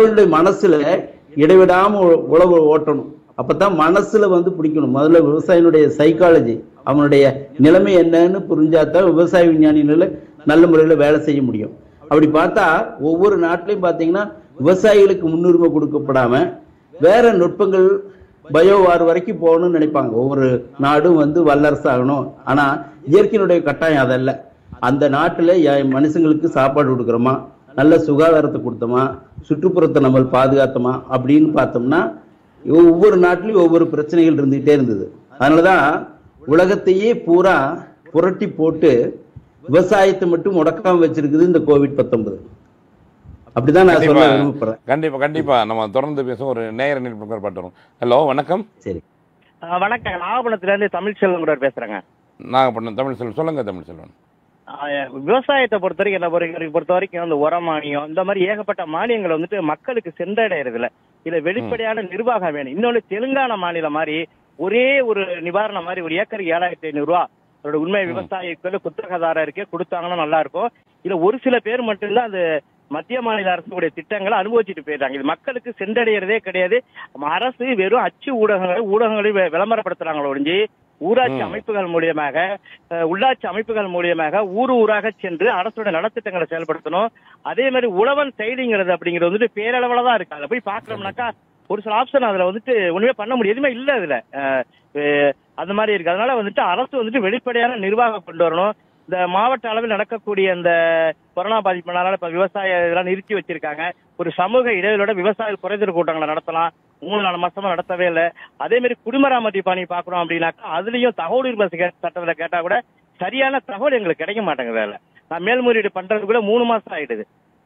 மக்களுடைய மனசுல இடைவிடாம உ- உழவு ஓட்டணும் அப்பதான் மனசுல வந்து பிடிக்கணும் முதல்ல விவசாயினுடைய சைக்காலஜி அவனுடைய நிலைமை என்னன்னு புரிஞ்சாதான் விவசாய விஞ்ஞானிகள நல்ல முறையில வேலை செய்ய முடியும் அப்படி பார்த்தா ஒவ்வொரு நாட்டிலையும் பாத்தீங்கன்னா விவசாயிகளுக்கு முன்னுரிமை கொடுக்கப்படாம வேற நுட்பங்கள் பயோவார் வரைக்கும் போகணும்னு நினைப்பாங்க ஒவ்வொரு நாடும் வந்து வல்லரசு ஆகணும் ஆனா இயற்கையினுடைய கட்டாயம் அதல்ல அந்த நாட்டுல ய- மனுஷங்களுக்கு சாப்பாடு கொடுக்குறோமா நல்ல சுகாதாரத்தை கொடுத்தோமா சுற்றுப்புறத்தை நம்ம பாதுகாத்தோமா அப்படின்னு பார்த்தோம்னா ஒவ்வொரு நாட்டிலையும் ஒவ்வொரு பிரச்சனைகள் இருந்துகிட்டே இருந்தது அதனாலதான் உலகத்தையே பூரா புரட்டி போட்டு விவசாயத்தை மட்டும் முடக்காம வச்சிருக்குது இந்த கோவிட் பத்தொன்பது அப்படிதான் நான் சொல்ல கண்டிப்பா. விரும்பப்படுறேன் கண்டிப்பா கண்டிப்பா நம்ம தொடர்ந்து பேசுவோம் ஒரு நேயர் நிற்பர் பாட்டு வரும் ஹலோ வணக்கம் சரி ஆ, வணக்கம் நாகப்பட்டினத்துல இருந்து தமிழ்ச்செல்வன் கூட பேசுறேங்க நாகப்பட்டினம் தமிழ் செல்வன் சொல்லுங்க தமிழ் செல்வன் ஆ, விவசாயத்தை பொறுத்த வரைக்கும் என்ன பொறுத்த பொறுத்த வரைக்கும் இந்த உர மானியம் இந்த மாதிரி ஏகப்பட்ட மானியங்கள் வந்துட்டு மக்களுக்கு சென்றடைறது இல்ல இதுல வெளிப்படையான நிர்வாகம் வேணும் இன்னொன்னு தெலுங்கானா மாநிலம் மாதிரி ஒரே ஒரு நிவாரணம் மாதிரி ஒரு ஏக்கருக்கு ஏழாயிரத்தி ஐநூறு ரூபா அவரோட உண்மை விவசாயிகள் குத்தகதாரா இருக்கே கொடுத்தாங்கன்னா நல்லா இருக்கும் இதுல ஒரு சில பேர் மட்டும்தான் அந்த மத்திய மாநில அரசுடைய திட்டங்களை அனுபவிச்சுட்டு போயிட்டாங்க இது மக்களுக்கு சென்றடைகிறதே கிடையாது அரசு வெறும் அச்சு ஊடகங்களை ஊடகங்களை வி- விளம்பரப்படுத்துறாங்களோ ஒழிஞ்சு ஊராட்சி ம். அமைப்புகள் மூலியமாக அஹ், உள்ளாட்சி அமைப்புகள் மூலியமாக ஊர் ஊராக சென்று அரசோட நலத்திட்டங்களை செயல்படுத்தணும் அதே மாதிரி உழவன் செயலிங்கிறது அப்படிங்கிறது வந்துட்டு பேரளவுல தான் இருக்கு அதை போய் பாக்குறோம்னாக்கா ஒரு சில ஆப்ஷன் அதுல வந்துட்டு ஒண்ணுமே பண்ண முடியும் எதுவுமே இல்ல அதுல அஹ், அஹ், அந்த மாதிரி இருக்கு அதனால வந்துட்டு அரசு வந்துட்டு வெளிப்படையான நிர்வாகம் கொண்டு வரணும் இந்த மாவட்ட அளவில் நடக்கக்கூடிய இந்த கொரோனா பாதிப்பினால இப்ப விவசாய இதெல்லாம் நிறுத்தி வச்சிருக்காங்க ஒரு சமூக இடைவெளியோட விவசாய குறைதீர் கூட்டங்களை நடத்தலாம் மூணு நாலு மாசமா நடத்தவே இல்லை அதே மாதிரி குடிமராமத்தி பணி பாக்குறோம் அப்படின்னாக்கா அதுலயும் தகவல் உரிமை சட்ட- சட்டத்துல கேட்டா கூட சரியான தகவல் எங்களுக்கு கிடைக்க மாட்டேங்குது அதுல நான் மேல்முறையீடு பண்றது கூட மூணு மாசம் ஆயிடுது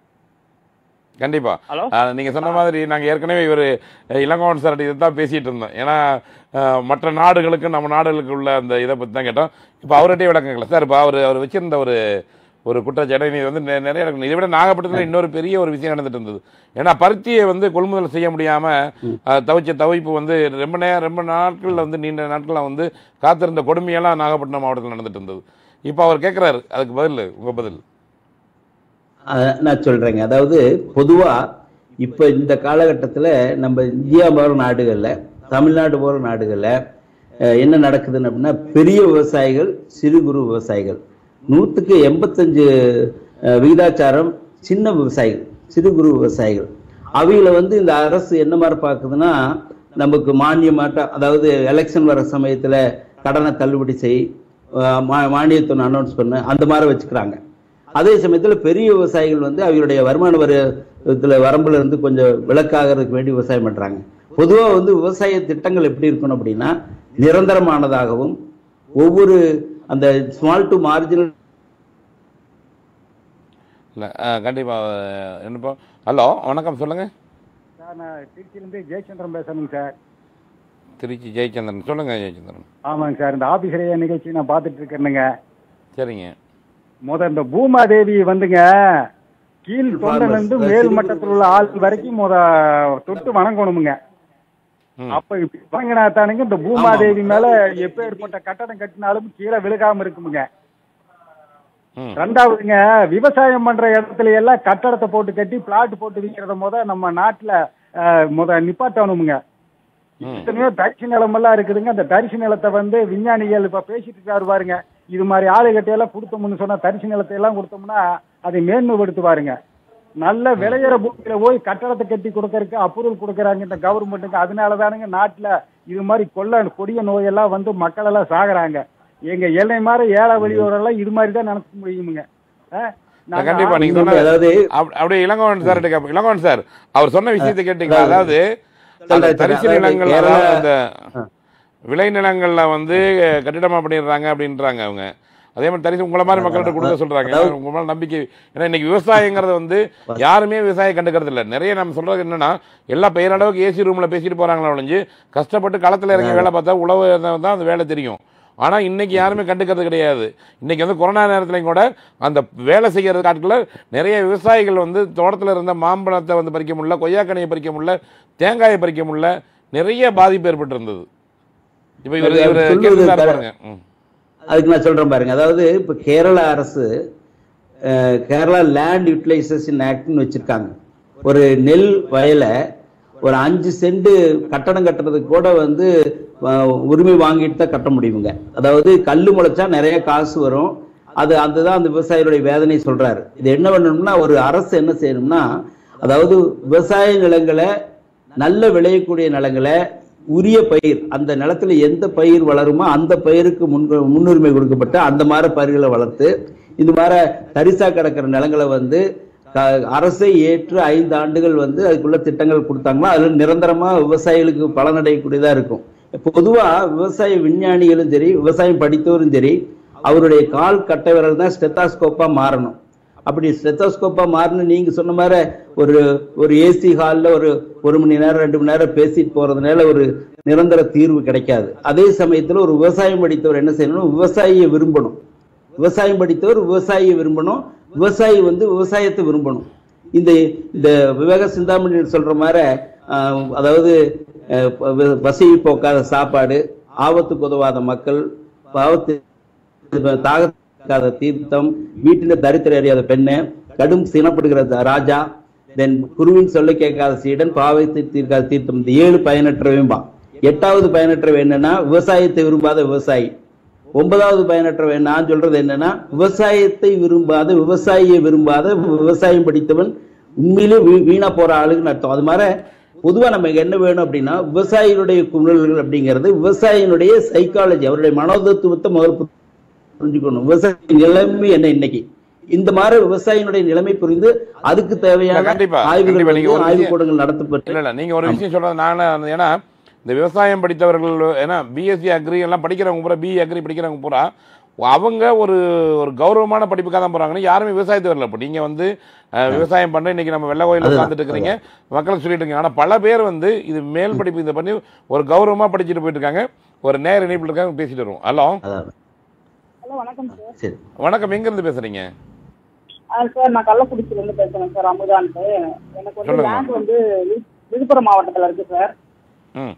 கண்டிப்பா ஹலோ ஆஹ் நீங்க சொன்ன மாதிரி நாங்க ஏற்கனவே இவர் இளங்கோவன் சார் இதை தான் பேசிட்டு இருந்தோம் ஏன்னா ஆஹ் மற்ற நாடுகளுக்கு நம்ம நாடுகளுக்கு உள்ள அந்த இதை பத்தி தான் கேட்டோம் இப்போ அவர்கிட்டயே விளக்கங்கள சார் இப்போ அவர் அவர் வச்சிருந்த ஒரு ஒரு குற்றச்சாட்டை இது வந்து நெ- நிறைய நடக்கணும் இதை விட நாகப்பட்டினத்தில் இன்னொரு பெரிய ஒரு விஷயம் நடந்துட்டு இருந்தது ஏன்னா பருத்தியை வந்து கொள்முதல் செய்ய முடியாம ஆஹ் தவிச்ச தவிப்பு வந்து ரொம்ப நேரம் ரொம்ப நாட்கள்ல வந்து நீண்ட நாட்கள்ல வந்து காத்திருந்த கொடுமையெல்லாம் நாகப்பட்டினம் மாவட்டத்தில் நடந்துட்டு இருந்தது இப்போ அவர் கேட்குறாரு அதுக்கு பதில் உங்க பதில் அத நான் சொல்றேங்க அதாவது பொதுவா இப்ப இந்த காலகட்டத்துல நம்ம இந்தியா போற நாடுகள்ல தமிழ்நாடு போற நாடுகள்ல அஹ், என்ன நடக்குதுன்னு அப்படின்னா பெரிய விவசாயிகள் சிறு குறு விவசாயிகள் நூற்றுக்கு எண்பத்தஞ்சு அஹ், விகிதாச்சாரம் சின்ன விவசாயிகள் சிறு குறு விவசாயிகள் அவைகளை வந்து இந்த அரசு என்ன மாதிரி பார்க்குதுன்னா நமக்கு மானியமாட்டம் அதாவது எலெக்ஷன் வர சமயத்துல கடனை தள்ளுபடி செய் அஹ், மா- மானியத்தை அனௌன்ஸ் பண்ணு அந்த மாதிரி வச்சுக்கிறாங்க அதே சமயத்துல பெரிய விவசாயிகள் வந்து அவங்களுடைய வருமான வரித்துல வரம்புல இருந்து கொஞ்சம் விலக்காகிறதுக்கு வேண்டி விவசாயம் பண்றாங்க பொதுவா வந்து விவசாய திட்டங்கள் எப்படி இருக்கணும் அப்படின்னா நிரந்தரமானதாகவும் ஒவ்வொரு அந்த ஸ்மால் டு மார்ஜினல் இல்லை கண்டிப்பாக என்னப்பா ஹலோ வணக்கம் சொல்லுங்க சார் நான் திருச்சியிலேருந்து ஜெயச்சந்திரன் பேசுறேங்க சார் திருச்சி ஜெயச்சந்திரன் சொல்லுங்க ஜெயச்சந்திரன் ஆமாங்க சார் இந்த ஆபீஸ் ரேடியோ நிகழ்ச்சி நான் பார்த்துட்டு இருக்கேனுங்க சரிங்க முத இந்த பூமாதேவி வந்துங்க கீழ் தொண்டனிலிருந்து மேல் மட்டத்தில் உள்ள ஆள் வரைக்கும் முத தொட்டு வணங்கணுமுங்க ம். அப்ப இப்படி வணங்கினா தானுங்க இந்த பூமாதேவி மேல எப்பேற்பட்ட கட்டடம் கட்டினாலும் கீழே விழுகாம இருக்குமுங்க ம் ரெண்டாவதுங்க விவசாயம் பண்ற இடத்துல எல்லாம் கட்டடத்தை போட்டு கட்டி பிளாட் போட்டு விற்கிறத முத நம்ம நாட்டுல அஹ், முத நிப்பாட்டணுமுங்க ம் எத்தனையோ தரிசு நிலமெல்லாம் இருக்குதுங்க அந்த தரிசு நிலத்தை வந்து விஞ்ஞானிகள் இப்ப பேசிட்டு இருக்காரு பாருங்க இது மாதிரி ஆளுகட்டையெல்லாம் கொடுத்தோம்னு சொன்னா தரிசு நிலத்தை எல்லாம் கொடுத்தோம்னா அதை மேன்மைப்படுத்துவாருங்க நல்ல விளையிற பூமியில போய் கட்டடத்தை கட்டி கொடுக்கறதுக்கு அப்ரூவல் கொடுக்கறாங்க இந்த கவர்மெண்ட்டுக்கு அதனால தானுங்க நாட்டுல இது மாதிரி கொள்ள கொடிய நோயெல்லாம் வந்து மக்கள் எல்லாம் சாகுறாங்க எங்க எல்லை மாதிரி ஏழை வழியோரெல்லாம் இது மாதிரி தான் நினைக்க முடியுமுங்க அஹ், நாங்க கண்டிப்பா நீங்க சொன்ன அதாவது அப்- அப்படியே இளங்கோவன் சார் கேட்போம் இளங்கோவன் சார் அவர் சொன்ன விஷயத்தை கேட்டீங்களா அதாவது அந்த சொல்றேன், தரிசு அதாவது நிலங்கள் கேரளா- அதாவது அந்த விளைநிலங்கள்ல வந்து கட்டிடமா பண்ணிடுறாங்க அப்படின்றாங்க அவங்க அதே மாதிரி தரிசு உங்களை மாதிரி மக்கள்கிட்ட கொடுக்க சொல்றாங்க அதாவது- ஏன்னா உங்க மேல நம்பிக்கை ஏன்னா இன்னைக்கு விவசாயங்கிறது வந்து யாருமே விவசாயம் கண்டுக்கிறது இல்ல நிறைய நம்ம சொல்றது என்னன்னா எல்லா பெயரளவுக்கு ஏசி ரூம்ல பேசிட்டு போறாங்களா ஒழிஞ்சு கஷ்டப்பட்டு களத்துல இறங்கி வேலை பார்த்தா உழவு தான் அந்த வேலை தெரியும் ஆனா இன்னைக்கு யாருமே கண்டுக்கிறது கிடையாது இன்னைக்கு வந்து கொரோனா நேரத்துலையும் கூட அந்த வேலை செய்யறது காட்டுல நிறைய விவசாயிகள் வந்து தோட்டத்துல இருந்த மாம்பழத்தை வந்து பறிக்க முடியல கொய்யாக்கனியை பறிக்க முடியல தேங்காயை பறிக்க முடியல நிறைய பாதிப்பு ஏற்பட்டு இருந்தது இப்ப இவர் அது இவர் சொல்வது கேட்டுதான் கர- பாருங்க ம். அதுக்கு நான் சொல்றேன் பாருங்க அதாவது இப்ப கேரளா அரசு அஹ், கேரளா லேண்ட் யூட்டிலைசேஷன் ஆக்ட்னு வச்சிருக்காங்க ஒரு நெல் வயலை ஒரு அஞ்சு சென்ட் கட்டடம் கட்டுறதுக்கு கூட வந்து அஹ், உரிமை வாங்கிட்டு தான் கட்ட முடியுங்க அதாவது கல்லு முளைச்சா நிறைய காசு வரும் அது அதுதான் அந்த விவசாயிகளுடைய வேதனை சொல்றாரு இது என்ன பண்ணணும்னா ஒரு அரசு என்ன செய்யணும்னா அதாவது விவசாய நிலங்களை நல்ல விளையக்கூடிய நிலங்களை உரிய பயிர் அந்த நிலத்துல எந்த பயிர் வளருமோ அந்த பயிருக்கு முன் முன்னுரிமை கொடுக்கப்பட்டு அந்த மாதிரி பயிர்களை வளர்த்து இது மாதிரி தரிசா கிடக்கிற நிலங்களை வந்து க- அரசை ஏற்று ஐந்து ஆண்டுகள் வந்து அதுக்குள்ள திட்டங்கள் கொடுத்தாங்கன்னா அதுல நிரந்தரமா விவசாயிகளுக்கு பலனடையக்கூடியதா இருக்கும் பொதுவா விவசாய விஞ்ஞானிகளும் சரி விவசாயம் படித்தவரும் சரி அவருடைய கால் கட்டை விரல் தான் ஸ்டெத்தாஸ்கோப்பா மாறணும் அப்படி ஸ்டெத்தோஸ்கோப்பா மாறணும் நீங்க சொன்ன மாதிரி ஒரு ஒரு ஏசி ஹாலில் ஒரு ஒரு மணி நேரம் ரெண்டு மணி நேரம் பேசிட்டு போறதுனால ஒரு நிரந்தர தீர்வு கிடைக்காது அதே சமயத்துல ஒரு விவசாயம் படித்தவர் என்ன செய்யணும் விவசாயியை விரும்பணும் விவசாயம் படித்தவர் விவசாயியை விரும்பணும் விவசாயி வந்து விவசாயத்தை விரும்பணும் இந்த இந்த விவேக சிந்தாமணி சொல்ற மாதிரி ஆஹ், அதாவது அஹ், ப- பசியை போக்காத சாப்பாடு ஆபத்துக்கு உதவாத மக்கள் பாவத்து தாகத்துக்காத தீர்த்தம் வீட்டில தரித்திர அறியாத பெண்ணு கடும் சினப்படுகிற த- ராஜா தென் குருவின் சொல்ல கேட்காத சீடன் பாவத்தை தீர்க்காத தீர்த்தம் இந்த ஏழு பயனற்றவையும்பா எட்டாவது பயனற்றவை என்னன்னா விவசாயத்தை விரும்பாத விவசாயி ஒன்பதாவது பயனற்றவை நான் சொல்றது என்னன்னா விவசாயத்தை விரும்பாத விவசாயியை விரும்பாத விவசாயம் படித்தவன் உண்மையிலே வீ- வீணா போற ஆளுன்னு அர்த்தம் அது மாதிரி பொதுவா நமக்கு என்ன வேணும் அப்படின்னா விவசாயிகளுடைய குரல்கள் அப்படிங்கிறது விவசாயினுடைய சைக்காலஜி அவருடைய மனோதத்துவத்தை முதல் பு- புரிஞ்சுக்கணும் விவசாய நிலைமை என்ன இன்னைக்கு இந்த மாதிரி விவசாயினுடைய நிலைமை புரிந்து அதுக்கு தேவையான கண்டிப்பா, ஆய்வுகள் கண்டிப்பா. நீங்க வந்து ஒரு ஆய்வுக் விஷயம் கூடங்கள் நடத்தப்பட்டு இல்ல இல்ல நீங்க ஒரு விஷயம் சொல்றது நான் ஏன்னா இந்த விவசாயம் படித்தவர்கள் ஏன்னா பிஎஸ்சி அக்ரி எல்லாம் படிக்கிறவங்க பூரா பிஇ அக்ரி படிக்கிறவங்க பூரா அவங்க ஒரு ஒரு கௌரவமான படிப்புக்காக தான் போறாங்கன்னு யாருமே விவசாயத்தை வரல இப்போ நீங்க வந்து அஹ், விவசாயம் பண்ண இன்னைக்கு நம்ம வெள்ளை கோயிலில் அதுதான், உட்காந்துட்டு இருக்கிறீங்க மக்களுக்கு சொல்லிட்டு இருக்கீங்க ஆனா பல பேர் வந்து இது மேல் படிப்பு இதை பண்ணி ஒரு கௌரவமா படிச்சுட்டு போயிட்டு இருக்காங்க ஒரு நேர இணைப்பில் இருக்காங்க பேசிட்டு வருவோம் ஹலோ அதான் ஹலோ வணக்கம் சார் சரி வணக்கம் எங்க இருந்து பேசுறீங்க ஆ சார் நான் கள்ளக்குறிச்சில இருந்து பேசுறேன் சார் அமுதான்ட்டு எனக்கு வந்து சொல்லுங்க. லேண்ட் வந்து வி- விழுப்புரம் மாவட்டத்துல இருக்கு சார் ம்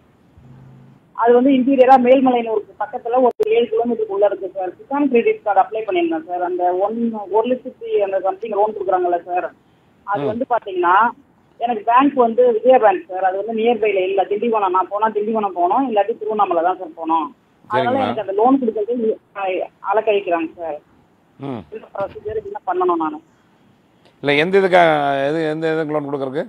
அது வந்து இன்டீரியரா மேல்மலையனூருக்கு பக்கத்துல ஒரு ஏழு கிலோமீட்டருக்கு உள்ள இருக்கு sir Kisan credit card apply பண்ணியிருந்தேன் சார் அந்த ஒன் ஒரு லட்சத்தி அந்த சம்திங் லோன் கொடுக்குறாங்கல்ல சார் அது வந்து பாத்தீங்கன்னா எனக்கு பேங்க் வந்து விஜயா பேங்க் சார் அது வந்து நியர்பைல இல்ல திண்டிவனம் நான் போனா திண்டிவனம் போனோம் இல்லாட்டி திருவண்ணாமலை தான் சார் போனோம் அதனால சரிங்கம்மா. எனக்கு அந்த லோன் கொடுக்கறது அலக்கழிக்கிறாங்க சார் ம் என்ன ப்ரொசீஜர் என்ன பண்ணணும் நான் இல்லை எந்த இதுக்காக எது எந்த இதுக்கு லோன் கொடுக்கறதுக்கு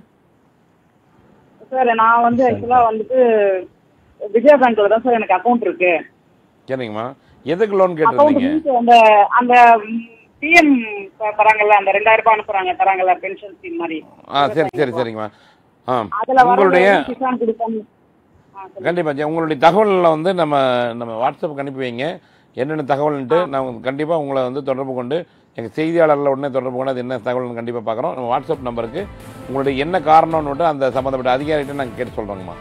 சார் நான் வந்து ஆக்சுவலா வந்துட்டு விஜயா பேங்க்ல தான் சார் எனக்கு அக்கௌண்ட் இருக்கு சரிங்கம்மா எதுக்கு லோன் அக்கௌண்ட் கேட்டிருந்தீங்க மீன்ஸ் அந்த அந்த பிஎம் தராங்கல்ல அந்த ரெண்டாயிரம் ரூபாய் அனுப்புறாங்க தராங்கல்ல பென்ஷன் ஸ்கீம் மாதிரி ஆ சரி சரி சரிங்கம்மா ஆ அதுல வர உங்களுடைய கிசான் கொடுப்போம் ஆ, சொல்லுங்க. கண்டிப்பாக சரி, உங்களுடைய தகவலில் வந்து நம்ம நம்ம வாட்ஸ்அப்புக்கு அனுப்பி வைங்க என்னென்ன தகவல்ன்ட்டு நான் கண்டிப்பாக உங்களை வந்து தொடர்பு கொண்டு எங்கள் செய்தியாளரில் உடனே தொடர்பு கொண்டு அது என்ன தகவல்னு கண்டிப்பாக பார்க்குறோம் நம்ம வாட்ஸ்அப் நம்பருக்கு உங்களுடைய என்ன காரணம்னு மட்டும் அந்த சம்மந்தப்பட்ட அதிகாரிகிட்ட நாங்கள் கேட்டு சொல்கிறோங்கம்மா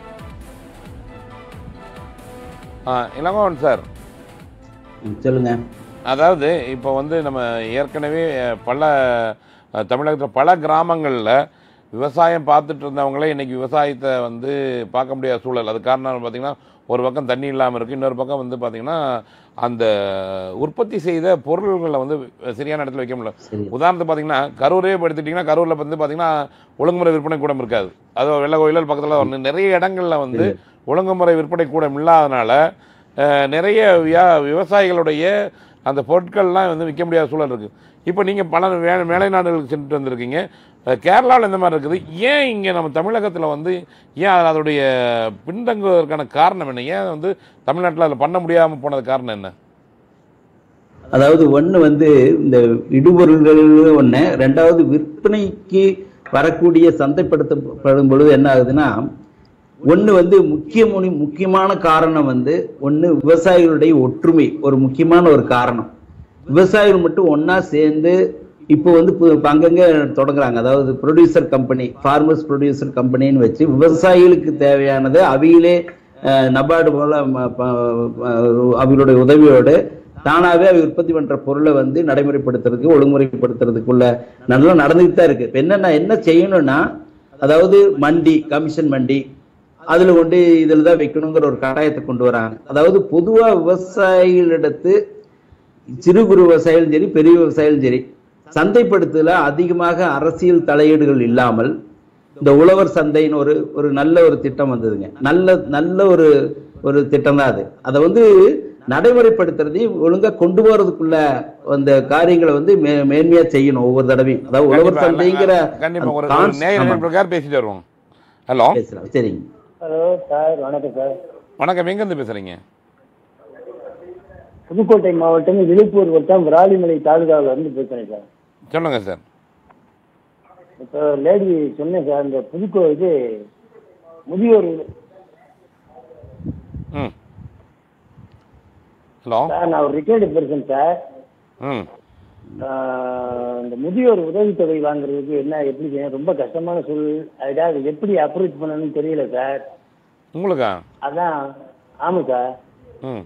ஆ இளங்கோவன் சார் ம், சொல்லுங்க அதாவது இப்போ வந்து நம்ம ஏற்கனவே அஹ், பல அஹ், தமிழகத்தில் பல கிராமங்களில் விவசாயம் பார்த்துட்டு இருந்தவங்களே இன்னைக்கு விவசாயத்தை வந்து பார்க்க முடியாத சூழல் அது காரணம் பார்த்தீங்கன்னா ஒரு பக்கம் தண்ணி இல்லாமல் இருக்குது இன்னொரு பக்கம் வந்து பார்த்தீங்கன்னா அந்த உற்பத்தி செய்த பொருள்களை வந்து சரியான இடத்துல வைக்க முடியல சரி உதாரணத்துக்கு பார்த்தீங்கன்னா கரூரே இப்போ எடுத்துட்டிங்கன்னா கரூரில் வந்து பார்த்தீங்கன்னா ஒழுங்குமுறை விற்பனை கூடம் இருக்காது அது வெள்ள கோயில் பக்கத்தில் நிறைய இடங்கள்ல வந்து ஒழுங்குமுறை விற்பனை கூடம் இல்லாதனால அஹ், நிறைய வியா விவசாயிகளுடைய அந்த பொருட்கள்லாம் வந்து விற்க முடியாத சூழல் இருக்குது இப்போ நீங்கள் பல வே மேலை நாடுகளுக்கு சென்று வந்திருக்கீங்க கேரளாவில் இந்த மாதிரி இருக்குது ஏன் இங்கே நம்ம தமிழகத்தில் வந்து ஏன் அது அதோடைய பின்தங்குவதற்கான காரணம் என்ன ஏன் வந்து தமிழ்நாட்டில் அதில் பண்ண முடியாமல் போனது காரணம் என்ன அதாவது ஒண்ணு வந்து இந்த இடுபொருள்கள் ஒண்ணு ரெண்டாவது விற்பனைக்கு வரக்கூடிய சந்தைப்படுத்தப்படும் பொழுது என்ன ஆகுதுன்னா ஒண்ணு வந்து முக்கிய முனி- முக்கியமான காரணம் வந்து ஒண்ணு விவசாயிகளுடைய ஒற்றுமை ஒரு முக்கியமான ஒரு காரணம் விவசாயிகள் மட்டும் ஒண்ணா சேர்ந்து இப்போ வந்து பு- இப்ப அங்கங்க தொடங்குறாங்க அதாவது ப்ரொடியூசர் கம்பெனி ஃபார்மர்ஸ் ப்ரொடியூசர் கம்பெனின்னு வச்சு விவசாயிகளுக்கு தேவையானதை அவையிலே அஹ், நபார்டு போல ம- ப- ப- அவர்களுடைய உதவியோடு தானாவே அவை உற்பத்தி பண்ற பொருளை வந்து நடைமுறைப்படுத்துறதுக்கு ஒழுங்குமுறைப்படுத்துறதுக்குள்ள நல்லா நடந்துட்டு தான் இருக்கு இப்ப என்னன்னா என்ன செய்யணும்னா அதாவது மண்டி கமிஷன் மண்டி அதுல கொண்டு இதுல தான் வைக்கணுங்கிற ஒரு கட்டாயத்தை கொண்டு வராங்க அதாவது பொதுவா விவசாயிகளிடத்து சிறு குறு விவசாயிகளும் சரி பெரிய விவசாயிகளும் சரி சந்தைப்படுத்தல அதிகமாக அரசியல் தலையீடுகள் இல்லாமல் இந்த உழவர் சந்தைன்னு ஒரு ஒரு நல்ல ஒரு திட்டம் வந்ததுங்க நல்ல நல்ல ஒரு ஒரு திட்டம் தான் அது அதை வந்து நடைமுறைப்படுத்துறதையும் ஒழுங்கா கொண்டு போறதுக்குள்ள அந்த காரியங்களை வந்து மே- மேன்மையா செய்யணும் ஒவ்வொரு தடவையும் அதாவது உழவர் கண்டிப்பா, சந்தைங்கிற கண்டிப்பா ஒரு அந்த ஒரு concept- நேயர் ஆமா, இணைப்பில் பேசிட்டு வருவோம் ஹலோ பேசலாம் சரிங்க ஹலோ சார் வணக்கம் சார் வணக்கம் எங்கேருந்து பேசுறீங்க புதுக்கோட்டை மாவட்டம் விழுப்புரம் வட்டம் விராலிமலை தாலுகாவில் இருந்து பேசுறேன் சார் சொல்லுங்க சார் இப்போ லேடி சொன்னேன் சார் இந்த புதுக்கோ இது முதியோர் ம் ஹலோ சார் நான் ஒரு ரிட்டையர்டு பர்சன் சார் ம் ஆஹ், இந்த முதியோர் உதவித்தொகை வாங்குறதுக்கு என்ன எப்படி செய்யணும்? ரொம்ப கஷ்டமான சூழல் அதுக்காக எப்படி அப்ரோச் பண்ணணும்னு தெரியல சார் உங்களுக்கா அதான் ஆமாம் சார் ம்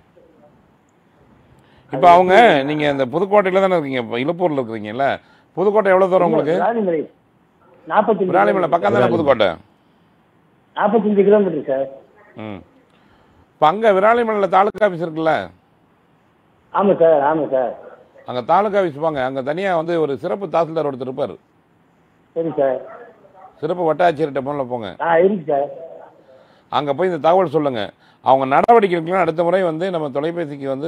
இப்போ அவங்க நீங்கள் இந்த புதுக்கோட்டையில் தானே இருக்கீங்க இப்போ இழுப்பூரில் இருக்கிறீங்கல்ல புதுக்கோட்டை எவ்வளோ தூரம் உங்களுக்கு விராலிமலை நாற்பத்தஞ்சு விராலிமலை பக்கம் தானே புதுக்கோட்டை நாற்பத்தஞ்சு கிலோமீட்டர் சார் ம் இப்போ அங்கே விராலிமலையில் தாலுக்கா ஆஃபீஸ் இருக்குல்ல ஆமாம் சார் ஆமாம் சார் அங்கே தாலுக்கா ஆஃபீஸ் போங்க அங்கே தனியாக வந்து ஒரு சிறப்பு தாசில்தார் ஒருத்தர் இருப்பார் சரி சார் சிறப்பு வட்டாட்சியர்கிட்ட முதல்ல போங்க ஆ இருக்கு சார் அங்கே போய் இந்த தகவல் சொல்லுங்கள் அவங்க நடவடிக்கை எடுக்கலாம் அடுத்த முறை வந்து நம்ம தொலைபேசிக்கு வந்து